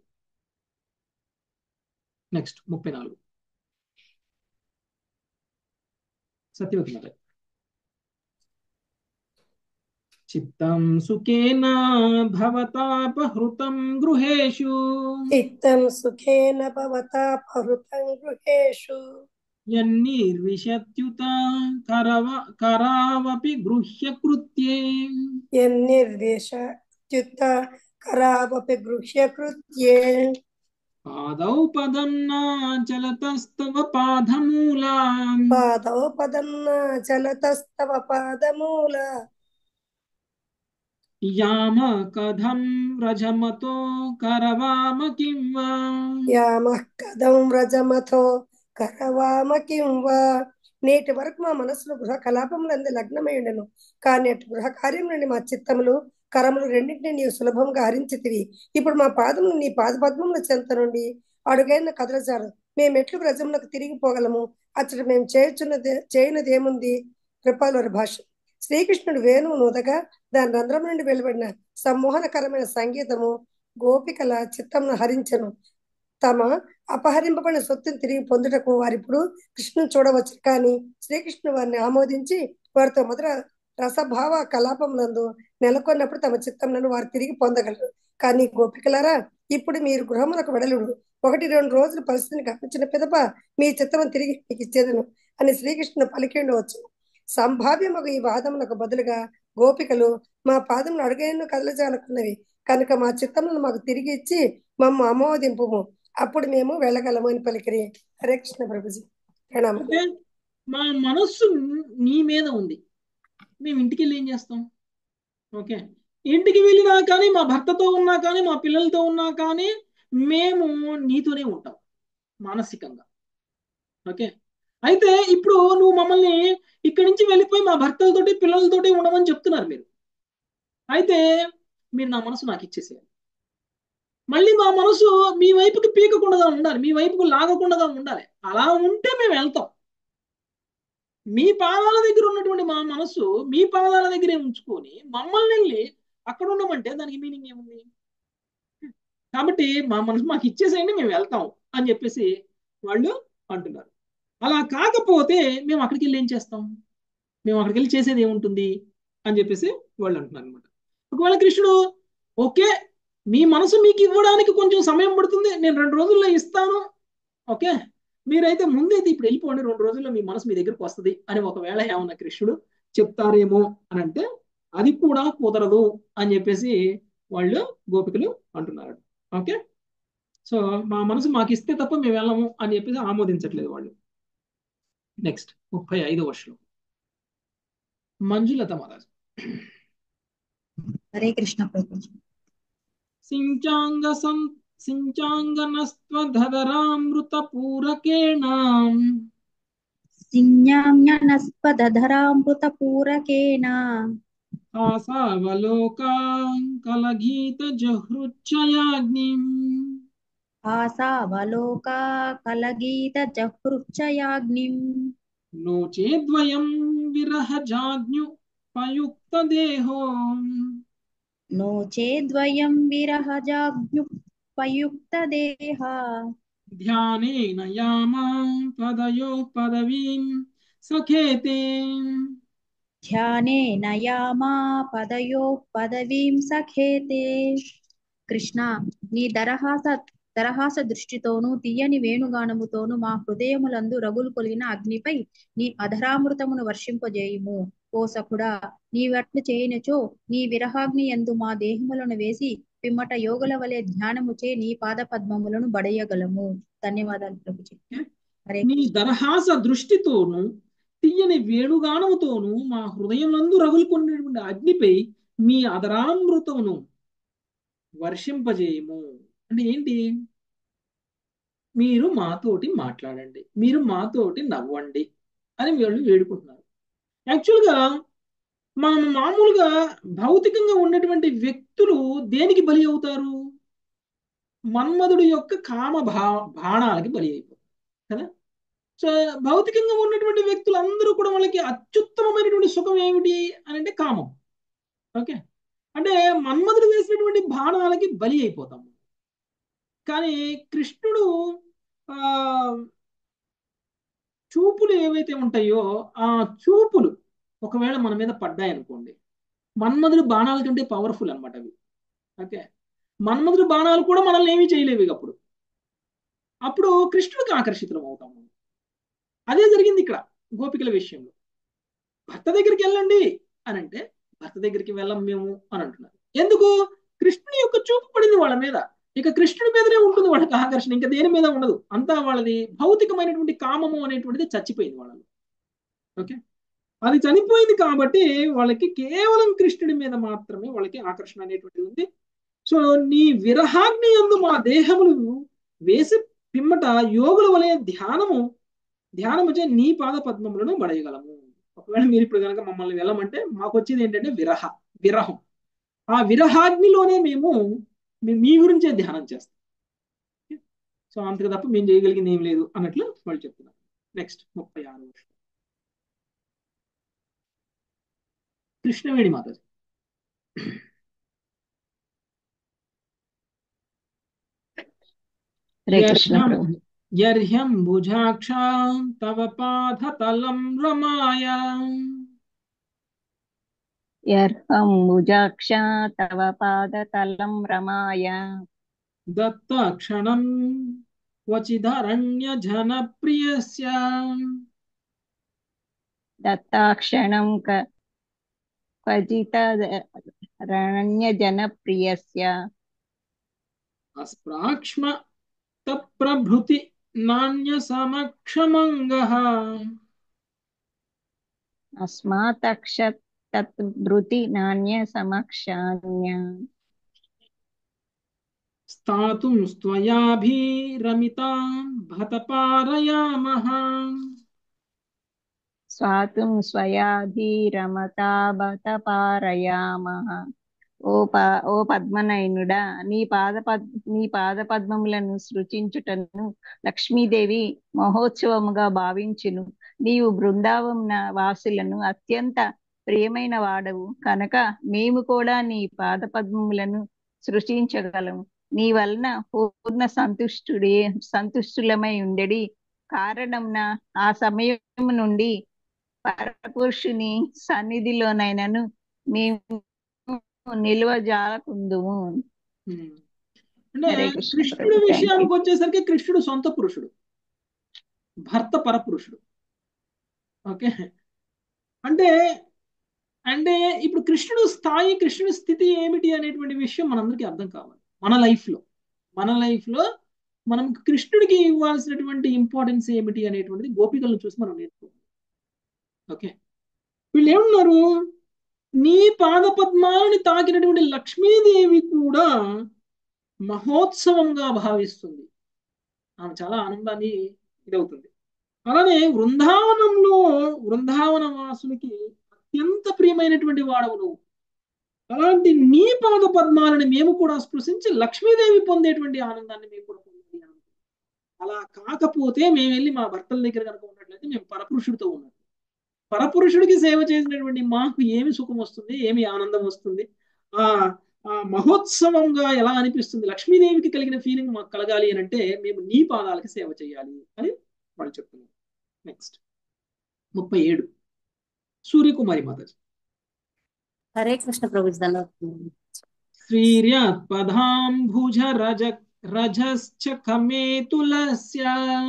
నెక్స్ట్ ముప్పై నాలుగు సత్యవతి మాత చిత్తం సుఖేన భవతాపహృతం గృహేషు చిత్తం సుఖేన భవతా పహృతం గృహేషు యన్నిర్విశత్యుత కరవ కరావపి గృహ్య కృత్యే యన్నిర్దేశత్యుత కరావపి గృహ్య కృత్యే పాదౌ పదం చలతస్తవ పాదమూలాం పాదౌ పదన్న చలతస్తవ పాదమూల యామ కథం వ్రజమతో కరవామ కిం వా యామః కథం వ్రజమథో కరవామ కిం వా నేటి వరకు మా మనసులో గృహ కలాపములందు లగ్నమై ఉండెను కానీ అటు గృహ కార్యం నుండి మా చిత్తములు కరములు రెండింటిని నీవు సులభంగా హరించితివి ఇప్పుడు మా పాదములు నీ పాదపద్మముల చెంత నుండి అడుగైన కదలచారు మేము ఎట్లు వ్రజములకు తిరిగి పోగలము అచ్చట మేము చేయుచున్నది చేయనది ఏముంది కృపాలోరి భాష శ్రీకృష్ణుడు వేణువు నూదగా దాని రంధ్రం నుండి వెలువడిన సమ్మోహనకరమైన సంగీతము గోపికల చిత్తమును హరించెను తమ అపహరింపబడిన సొత్తును తిరిగి పొందుటకు వారిప్పుడు కృష్ణుని చూడవచ్చు కానీ శ్రీకృష్ణుడు వారిని ఆమోదించి వారితో మొదట రసభావ కలాపములందు నెలకొన్నప్పుడు తమ చిత్తములను వారు తిరిగి పొందగలరు కానీ గోపికలారా ఇప్పుడు మీరు గృహములకు వెడలుడు ఒకటి రెండు రోజుల పరిస్థితిని గమనించిన పిదప మీ చిత్తమును తిరిగి మీకు ఇచ్చేదను అని శ్రీకృష్ణుడు పలికి ఉండవచ్చు సంభావ్యమగు ఈ వాదములకు బదులుగా గోపికలు మా పాదములు అడుగైన కదలజాలకున్నవి కనుక మా చిత్తములను మాకు తిరిగి ఇచ్చి మమ్మ ఆమోదింపుము అప్పుడు మేము వెళ్ళగలము అని పలికిరి హరే కృష్ణ ప్రభుజీ ప్రణామం అంటే మా మనస్సు నీ మీద ఉంది మేము ఇంటికి వెళ్ళి ఏం చేస్తాం ఓకే ఇంటికి వెళ్ళినా కానీ మా భర్తతో ఉన్నా కానీ మా పిల్లలతో ఉన్నా కానీ మేము నీతోనే ఉంటాం మానసికంగా ఓకే అయితే ఇప్పుడు నువ్వు మమ్మల్ని ఇక్కడి నుంచి వెళ్ళిపోయి మా భర్తలతోటి పిల్లలతోటి ఉండమని చెప్తున్నారు మీరు అయితే మీరు నా మనసు నాకు ఇచ్చేసేయాలి మళ్ళీ మా మనసు మీ వైపుకి పీకకుండా ఉండాలి మీ వైపుకు లాగకుండా ఉండాలి అలా ఉంటే మేము వెళ్తాం మీ పాదాల దగ్గర ఉన్నటువంటి మా మనసు మీ పాదాల దగ్గరే ఉంచుకొని మమ్మల్ని వెళ్ళి అక్కడ ఉండమంటే దానికి మీనింగ్ ఏముంది కాబట్టి మా మనసు మాకు ఇచ్చేసేయండి మేము వెళ్తాం అని చెప్పేసి వాళ్ళు అంటున్నారు అలా కాకపోతే మేము అక్కడికి వెళ్ళి ఏం చేస్తాం మేము అక్కడికి వెళ్ళి చేసేది ఏముంటుంది అని చెప్పేసి వాళ్ళు అంటున్నారు అనమాట ఒకవేళ కృష్ణుడు ఓకే మీ మనసు మీకు ఇవ్వడానికి కొంచెం సమయం పడుతుంది నేను రెండు రోజుల్లో ఇస్తాను ఓకే మీరైతే ముందైతే ఇప్పుడు వెళ్ళిపోండి రెండు రోజుల్లో మీ మనసు మీ దగ్గరకు వస్తుంది అని ఒకవేళ ఏమన్నా కృష్ణుడు చెప్తారేమో అని అంటే అది కూడా కుదరదు అని చెప్పేసి వాళ్ళు గోపికలు అంటున్నారు ఓకే సో మా మనసు మాకు ఇస్తే తప్ప మేము వెళ్ళము అని చెప్పేసి ఆమోదించట్లేదు వాళ్ళు నెక్స్ట్ ముప్పై ఐదో వర్షం మంజులత మహారాజ్ హరే కృష్ణ ప్రభుజీ సించాంగ సం సించాంగనస్త్వధరామృతపూరకేణ సిඤ్ఞామ్యనస్పదధరామృతపూరకేణ ఆసావలోకా కలగీత జహృచ్చయాగ్నిం ఆసావలోకా కలగీత జహృచ్చయాగ్నిం नो चेद्वयं विरहजाज्ञुपयुक्तदेहो नो चेद्वयं विरहजाज्ञुपयुक्तदेह ध्यानेन यामां पदयो पदवीं सखेते ధ్యానేన యామా పదయో పదవీం సఖేతే కృష్ణ నీ దరహాస దరహాస దృష్టితోనూ తీయని వేణుగానముతోనూ మా హృదయములందు రగులు కొలిగిన అగ్నిపై నీ అధరామృతమును వర్షింపజేయుము ఓ సఖుడా నీవట్లు చేయనచో నీ విరహాగ్ని ఎందు మా దేహములను వేసి పిమ్మట యోగుల వలె ధ్యానముచే నీ పాద పద్మములను బడయగలము ధన్యవాదాలు ప్రభుజీ హరే నీ దరహాస దృష్టితోనూ తీయని వేణుగానముతోనూ మా హృదయములందు రగులుకున్నటువంటి అగ్నిపై మీ అదరామృతమును వర్షింపజేయము అంటే ఏంటి మీరు మాతోటి మాట్లాడండి మీరు మాతోటి నవ్వండి అని వీళ్ళు వేడుకుంటున్నారు యాక్చువల్గా మనం మామూలుగా భౌతికంగా ఉన్నటువంటి వ్యక్తులు దేనికి బలి అవుతారు మన్మధుడు యొక్క కామ భా బాణాలకి బలి అయిపోతారు కదా సో భౌతికంగా ఉన్నటువంటి వ్యక్తులు అందరూ కూడా వాళ్ళకి అత్యుత్తమమైనటువంటి సుఖం ఏమిటి అని అంటే కామం ఓకే అంటే మన్మధుడు వేసినటువంటి బాణాలకి బలి అయిపోతాం కానీ కృష్ణుడు ఆ చూపులు ఏవైతే ఉంటాయో ఆ చూపులు ఒకవేళ మన మీద పడ్డాయనుకోండి మన్మధుడు బాణాల కంటే పవర్ఫుల్ అనమాట అవి ఓకే మన్మధుడు బాణాలు కూడా మనల్ని ఏమీ చేయలేవు ఇక అప్పుడు అప్పుడు కృష్ణుడికి ఆకర్షితులం అవుతాము అదే జరిగింది ఇక్కడ గోపికల విషయంలో భర్త దగ్గరికి వెళ్ళండి అని అంటే భర్త దగ్గరికి వెళ్ళం మేము అని అంటున్నారు ఎందుకు కృష్ణుని యొక్క చూపు పడింది వాళ్ళ మీద ఇక కృష్ణుడి మీదనే ఉంటుంది వాళ్ళకి ఆకర్షణ ఇంకా దేని మీద ఉండదు అంతా వాళ్ళది భౌతికమైనటువంటి కామము అనేటువంటిది చచ్చిపోయింది వాళ్ళలో ఓకే అది చనిపోయింది కాబట్టి వాళ్ళకి కేవలం కృష్ణుడి మీద మాత్రమే వాళ్ళకి ఆకర్షణ అనేటువంటిది ఉంది సో నీ విరహాగ్ని ఎందు మా దేహములు వేసి పిమ్మట యోగుల వలె ధ్యానము ధ్యానము చే నీ పాద పద్మములను బడయగలము ఒకవేళ మీరు ఇప్పుడు కనుక మమ్మల్ని వెళ్ళమంటే మాకు వచ్చేది ఏంటంటే విరహ విరహం ఆ విరహాగ్నిలోనే మేము మీ గురించే ధ్యానం చేస్తాం సో అంతకు తప్ప మేము చేయగలిగింది ఏం లేదు అన్నట్లు వాళ్ళు చెప్తున్నారు నెక్స్ట్ ముప్పై ఆరు వర్షం కృష్ణవేణి మాతాజీ యర్హ్యం భుజాక్షా తవ పాదతలం రమాయ యర్హంబుజాక్ష తవ పాదతలం రమాయ దత్తాక్షణం క్వచిదరణ్య జనప్రియస్య దత్తాక్షణం క్వచిత రణ్య జనప్రియస్య అస్ప్రాక్ష్మ తత్ప్రభృతి నాణ్య సమక్షమంగః అస్మాతక్ష తద్భృతి నాణ్య సమక్షాన్య స్థాతుం స్త్వయాభిరమితాం భతపారయామః స్వాతుం స్వయాభిరమతా బత పారయామః ఓ ప ఓ పద్మనయనుడా నీ పాద పద్ నీ పాద పద్మములను సృజించుటను లక్ష్మీదేవి మహోత్సవముగా భావించును నీవు బృందావన వాసులను అత్యంత ప్రియమైన వాడవు కనుక మేము కూడా నీ పాద పద్మములను సృష్టించగలము నీ వలన పూర్ణ సంతుష్టుడి సంతుష్టులమై ఉండడి కారణంన ఆ సమయం నుండి పరపురుషుని సన్నిధిలోనైనను మేము నిల్వ జాలకుందుము అంటే కృష్ణుడి విషయానికి వచ్చేసరికి కృష్ణుడు సొంత పురుషుడు భర్త పరపురుషుడు ఓకే అంటే అంటే ఇప్పుడు కృష్ణుడు స్థాయి కృష్ణుడి స్థితి ఏమిటి అనేటువంటి విషయం మనందరికీ అర్థం కావాలి మన లైఫ్లో మన లైఫ్లో మనం కృష్ణుడికి ఇవ్వాల్సినటువంటి ఇంపార్టెన్స్ ఏమిటి అనేటువంటిది గోపికలను చూసి మనం నేర్చుకోవాలి ఓకే వీళ్ళు ఏమన్నారు నీ పాద పద్మాలని తాకినటువంటి లక్ష్మీదేవి కూడా మహోత్సవంగా భావిస్తుంది ఆమె చాలా ఆనందాన్ని ఇదవుతుంది అలానే వృందావనంలో వృందావన వాసునికి అత్యంత ప్రియమైనటువంటి వాడవు నువ్వు అలాంటి నీ పాద పద్మాలని మేము కూడా స్పృశించి లక్ష్మీదేవి పొందేటువంటి ఆనందాన్ని మేము కూడా పొందాలి అని అలా కాకపోతే మేము వెళ్ళి మా భర్తల దగ్గర కనుక ఉన్నట్లయితే మేము పరపురుషుడితో ఉన్నట్టు పరపురుషుడికి సేవ చేసినటువంటి మాకు ఏమి సుఖం వస్తుంది ఏమి ఆనందం వస్తుంది ఆ ఆ మహోత్సవంగా ఎలా అనిపిస్తుంది లక్ష్మీదేవికి కలిగిన ఫీలింగ్ మాకు కలగాలి అని అంటే మేము నీ పాదాలకి సేవ చేయాలి అని వాళ్ళు చెప్తున్నారు నెక్స్ట్ ముప్పై ఏడు సూర్యకుమారి మాతాజీ హరే కృష్ణ ప్రభు శ్రీర్యాత్ పదాంభుజ రజ రజశ్చ కమేతులస్య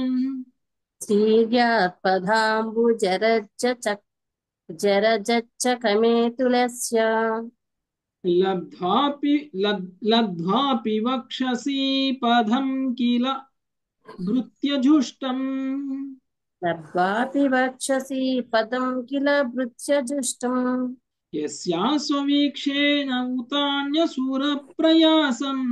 శ్రీర్యాత్పదాంబుజరజ్జ జరజచ్చ కమేతులస్య లబ్ధ్వాపి లద్- లబ్ధ్వాపి వక్షసి పదం కిల భృత్యజుష్టం లబ్ధ్వాపి వక్షసి పదం కిల భృత్యజుష్టం యస్యా స్వవీక్షేణ ఉతాన్యసూర ప్రయాసం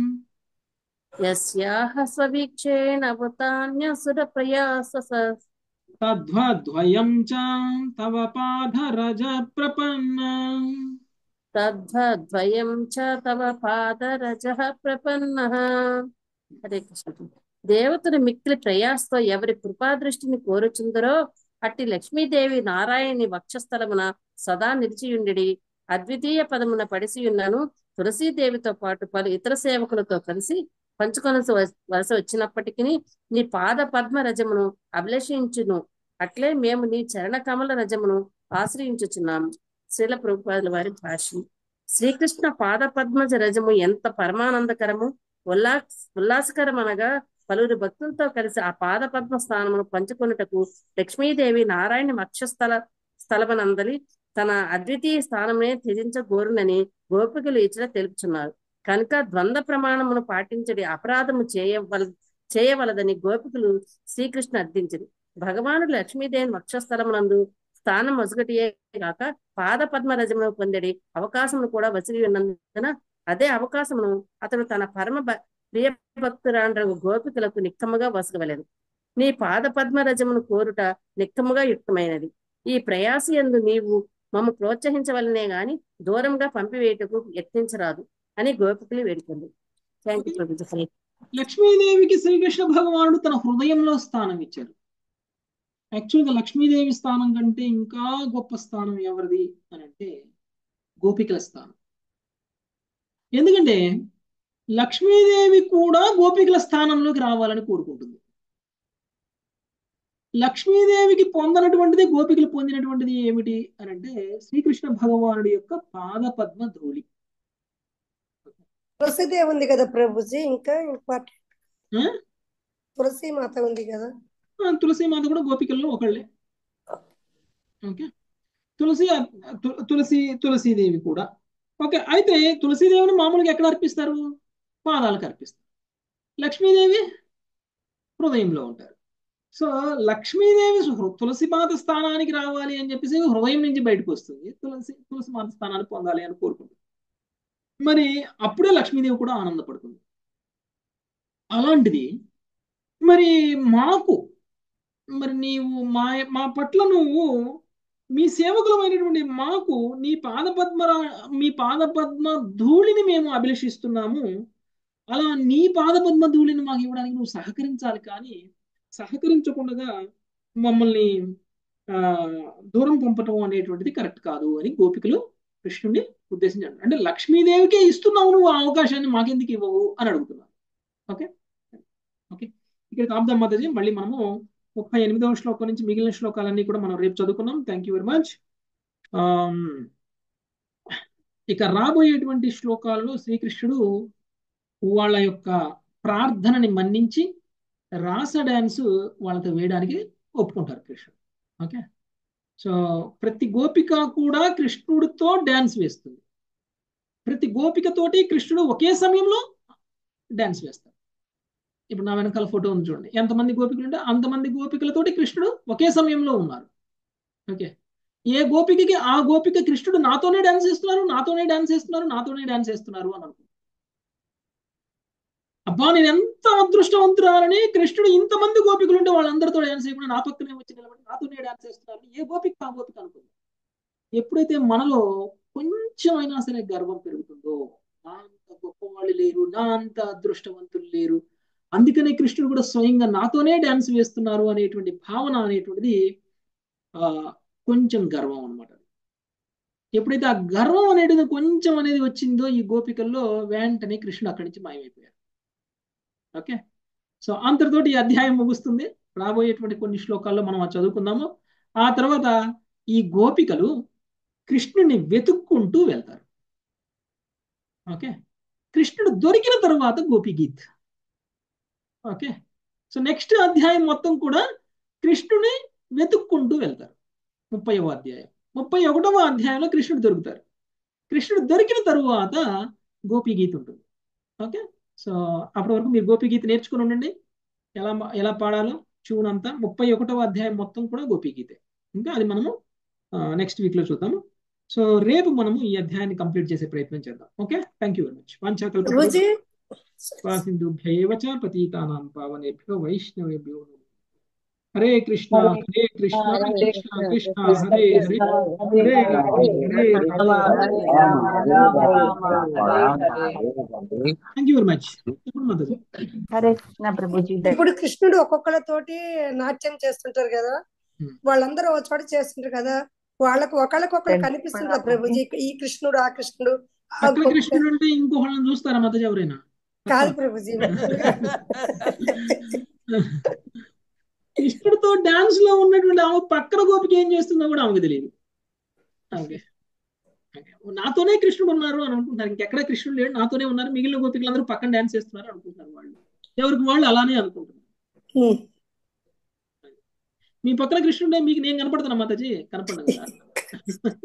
యస్యాహ స్వవీక్షేణ ఉతాన్యసుర ప్రయాస తద్వద్వయం చ తవ పాదరజ ప్రపన్న తద్వద్వయం చ తవ పాదరజ ప్రపన్న హరే కృష్ణ దేవతలు మిక్కిలి ప్రయాసతో ఎవరి కృపాదృష్టిని కోరుచుందరో అట్టి లక్ష్మీదేవి నారాయణి వక్షస్థలమున సదా నిలిచియుండి అద్వితీయ పదమున పడిసియున్నాను తులసీదేవితో పాటు పలు ఇతర సేవకులతో కలిసి పంచుకొనసి వలస వచ్చినప్పటికీ నీ పాద పద్మ రజమును అభిలషించును అట్లే మేము నీ చరణ కమల రజమును ఆశ్రయించుచున్నాము శ్రీల ప్రభుపాదుల వారి భాష్యం శ్రీకృష్ణ పాద పద్మజ రజము ఎంత పరమానందకరము ఉల్లా ఉల్లాసకరం అనగా పలువురు భక్తులతో కలిసి ఆ పాద పద్మ స్థానమును పంచుకొనుటకు లక్ష్మీదేవి నారాయణ వక్షస్థల స్థలమనందలి తన అద్వితీయ స్థానమే త్యజించగోరునని గోపికలు ఇచ్చట తెలుపుచున్నారు కనుక ద్వంద్వ ప్రమాణమును పాటించడి అపరాధము చేయవల చేయవలదని గోపికలు శ్రీకృష్ణ అర్థించింది భగవానుడు లక్ష్మీదేవి వక్షస్థలమునందు స్థానం మొసగటియే కాక పాద పద్మ రజమును పొందడి అవకాశమును కూడా వసిరి ఉన్నందున అదే అవకాశమును అతడు తన పరమ భ- ప్రియ భక్తురాండ్రగు గోపికలకు నిక్కముగా వసగవలేదు నీ పాద పద్మ రజమును కోరుట నిక్కముగా యుక్తమైనది ఈ ప్రయాస యందు నీవు మమ్ము ప్రోత్సహించవలనే గాని దూరంగా పంపివేయటకు యత్నించరాదు అని గోపికలు వేడుకుంది థ్యాంక్ యూ ప్రభుజీ హరే లక్ష్మీదేవికి శ్రీకృష్ణ భగవానుడు తన హృదయంలో స్థానం ఇచ్చారు యాక్చువల్గా లక్ష్మీదేవి స్థానం కంటే ఇంకా గొప్ప స్థానం ఎవరిది అని అంటే గోపికల స్థానం ఎందుకంటే లక్ష్మీదేవి కూడా గోపికల స్థానంలోకి రావాలని కోరుకుంటుంది లక్ష్మీదేవికి పొందనటువంటిది గోపికలు పొందినటువంటిది ఏమిటి అని అంటే శ్రీకృష్ణ భగవానుడి యొక్క పాద పద్మ ధూళి తులసిదేవి ఉంది కదా ప్రభుజీ ఇంకా ఇంపార్టెంట్ ఆ? తులసి మాత ఉంది కదా ఆ, తులసి మాత కూడా గోపికల్లో ఒకళ్ళే ఓకే తులసి తు- తులసి తులసీదేవి కూడా ఓకే అయితే తులసీదేవిని మామూలుగా ఎక్కడ అర్పిస్తారు పాదాలకు అర్పిస్తారు లక్ష్మీదేవి హృదయంలో ఉంటారు సో లక్ష్మీదేవి హృ- తులసి మాత స్థానానికి రావాలి అని చెప్పేసి హృదయం నుంచి బయటకు వస్తుంది తులసి తులసి మాత స్థానాన్ని పొందాలి అని కోరుకుంటుంది మరి అప్పుడే లక్ష్మీదేవి కూడా ఆనందపడుతుంది అలాంటిది మరి మాకు మరి నీవు మా మా పట్ల నువ్వు మీ సేవకులమైనటువంటి మాకు నీ పాదపద్మ మీ పాదపద్మ ధూళిని మేము అభిలషిస్తున్నాము అలా నీ పాదపద్మ ధూళిని మాకు ఇవ్వడానికి నువ్వు సహకరించాలి కానీ సహకరించకుండా మమ్మల్ని ఆ దూరం పంపటం అనేటువంటిది కరెక్ట్ కాదు అని గోపికలు కృష్ణుడిని ఉద్దేశించాడు అంటే లక్ష్మీదేవికే ఇస్తున్నావు నువ్వు ఆ అవకాశాన్ని మాకెందుకు ఇవ్వవు అని అడుగుతున్నాను ఓకే ఓకే ఇక్కడ కాపుదాం మాతాజీ మళ్ళీ మనము ముప్పై ఎనిమిదవ శ్లోకం నుంచి మిగిలిన శ్లోకాలన్నీ కూడా మనం రేపు చదువుకున్నాం థ్యాంక్ యూ వెరీ మచ్ ఇక రాబోయేటువంటి శ్లోకాలలో శ్రీకృష్ణుడు వాళ్ళ యొక్క ప్రార్థనని మన్నించి రాస డ్యాన్స్ వాళ్ళతో వేయడానికి ఒప్పుకుంటారు కృష్ణుడు ఓకే సో ప్రతి గోపిక కూడా కృష్ణుడితో డ్యాన్స్ వేస్తుంది ప్రతి గోపికతోటి కృష్ణుడు ఒకే సమయంలో డ్యాన్స్ వేస్తారు ఇప్పుడు నా వెనకాల ఫోటో ఉంది చూడండి ఎంతమంది గోపికలు ఉంటే అంతమంది గోపికలతోటి కృష్ణుడు ఒకే సమయంలో ఉన్నారు ఓకే ఏ గోపికకి ఆ గోపిక కృష్ణుడు నాతోనే డాన్స్ చేస్తున్నారు నాతోనే డాన్స్ చేస్తున్నారు నాతోనే డాన్స్ చేస్తున్నారు అని అనుకుంటారు అబ్బా నేను ఎంత అదృష్టవంతురాలని కృష్ణుడు ఇంతమంది గోపికలు ఉంటే వాళ్ళందరితో డాన్స్ చేయకుండా నా పక్కనే వచ్చి నిలబడి నాతోనే డాన్స్ చేస్తున్నారు ఏ గోపిక ఆ గోపిక అనుకుంది ఎప్పుడైతే మనలో కొంచెమైనా సరే గర్వం పెరుగుతుందో నా అంత గొప్ప వాళ్ళు లేరు నా అంత అదృష్టవంతులు లేరు అందుకనే కృష్ణుడు కూడా స్వయంగా నాతోనే డాన్స్ వేస్తున్నారు అనేటువంటి భావన అనేటువంటిది ఆ కొంచెం గర్వం అనమాట ఎప్పుడైతే ఆ గర్వం అనేది కొంచెం అనేది వచ్చిందో ఈ గోపికల్లో వెంటనే కృష్ణుడు అక్కడి నుంచి మాయమైపోయారు ఓకే సో అంతటితోటి ఈ అధ్యాయం ముగుస్తుంది రాబోయేటువంటి కొన్ని శ్లోకాల్లో మనం అది చదువుకుందాము ఆ తర్వాత ఈ గోపికలు కృష్ణుడిని వెతుక్కుంటూ వెళ్తారు ఓకే కృష్ణుడు దొరికిన తర్వాత Gopi Geet okay so next అధ్యాయం మొత్తం కూడా కృష్ణుని వెతుక్కుంటూ వెళ్తారు ముప్పైవ అధ్యాయం ముప్పై ఒకటవ అధ్యాయంలో కృష్ణుడు దొరుకుతారు కృష్ణుడు దొరికిన తరువాత గోపి గీత ఉంటుంది ఓకే సో అప్పటి వరకు మీరు గోపి గీత నేర్చుకుని ఉండండి ఎలా ఎలా పాడాలో చూన్ అంతా ముప్పై ఒకటవ అధ్యాయం మొత్తం కూడా గోపి గీతే ఇంకా అది మనము నెక్స్ట్ వీక్ లో చూద్దాము సో రేపు మనము ఈ అధ్యాయాన్ని కంప్లీట్ చేసే ప్రయత్నం చేద్దాం okay thank you very much Prabhuji వాసింధుభ్యైవ చ పతీతానాం పావనేభ్యో వైష్ణవేభ్యో నమః. Hare Krishna Hare Krishna Krishna Krishna Hare Hare Hare Rama Hare thank you very much ఇప్పుడు మద్దతు హరే కృష్ణ ప్రభుజీ ఇప్పుడు కృష్ణుడు ఒక్కొక్కరితోటి నాట్యం చేస్తుంటారు కదా వాళ్ళందరూ ఒక చోట చేస్తుంటారు కదా వాళ్ళకు ఒకళ్ళకొకళ్ళు కనిపిస్తుంటారు ప్రభుజీ ఈ కృష్ణుడు ఆ కృష్ణుడు ఆ పక్కన గొప్ప- కృష్ణుడు అంటే ఇంకొకళ్ళని చూస్తారా మద్దతు ఎవరైనా కాదు ప్రభుజీ కృష్ణుడితో డాన్స్ లో ఉన్నటువంటి ఆమె పక్కన గోపిక ఏం చేస్తుందో కూడా ఆమెకు తెలియదు ఓకే ఓకే. నాతోనే కృష్ణుడు ఉన్నారు అని అనుకుంటున్నారు ఇంకెక్కడ కృష్ణుడు లేడు నాతోనే ఉన్నారు మిగిలిన గోపికలందరూ పక్కన డాన్స్ చేస్తున్నారు అనుకుంటున్నారు వాళ్ళు ఎవరికి వాళ్ళు అలానే అనుకుంటున్నారు మీ పక్కన కృష్ణుడే మీకు నేను కనపడుతున్నా మాతాజీ కనపడదు కదా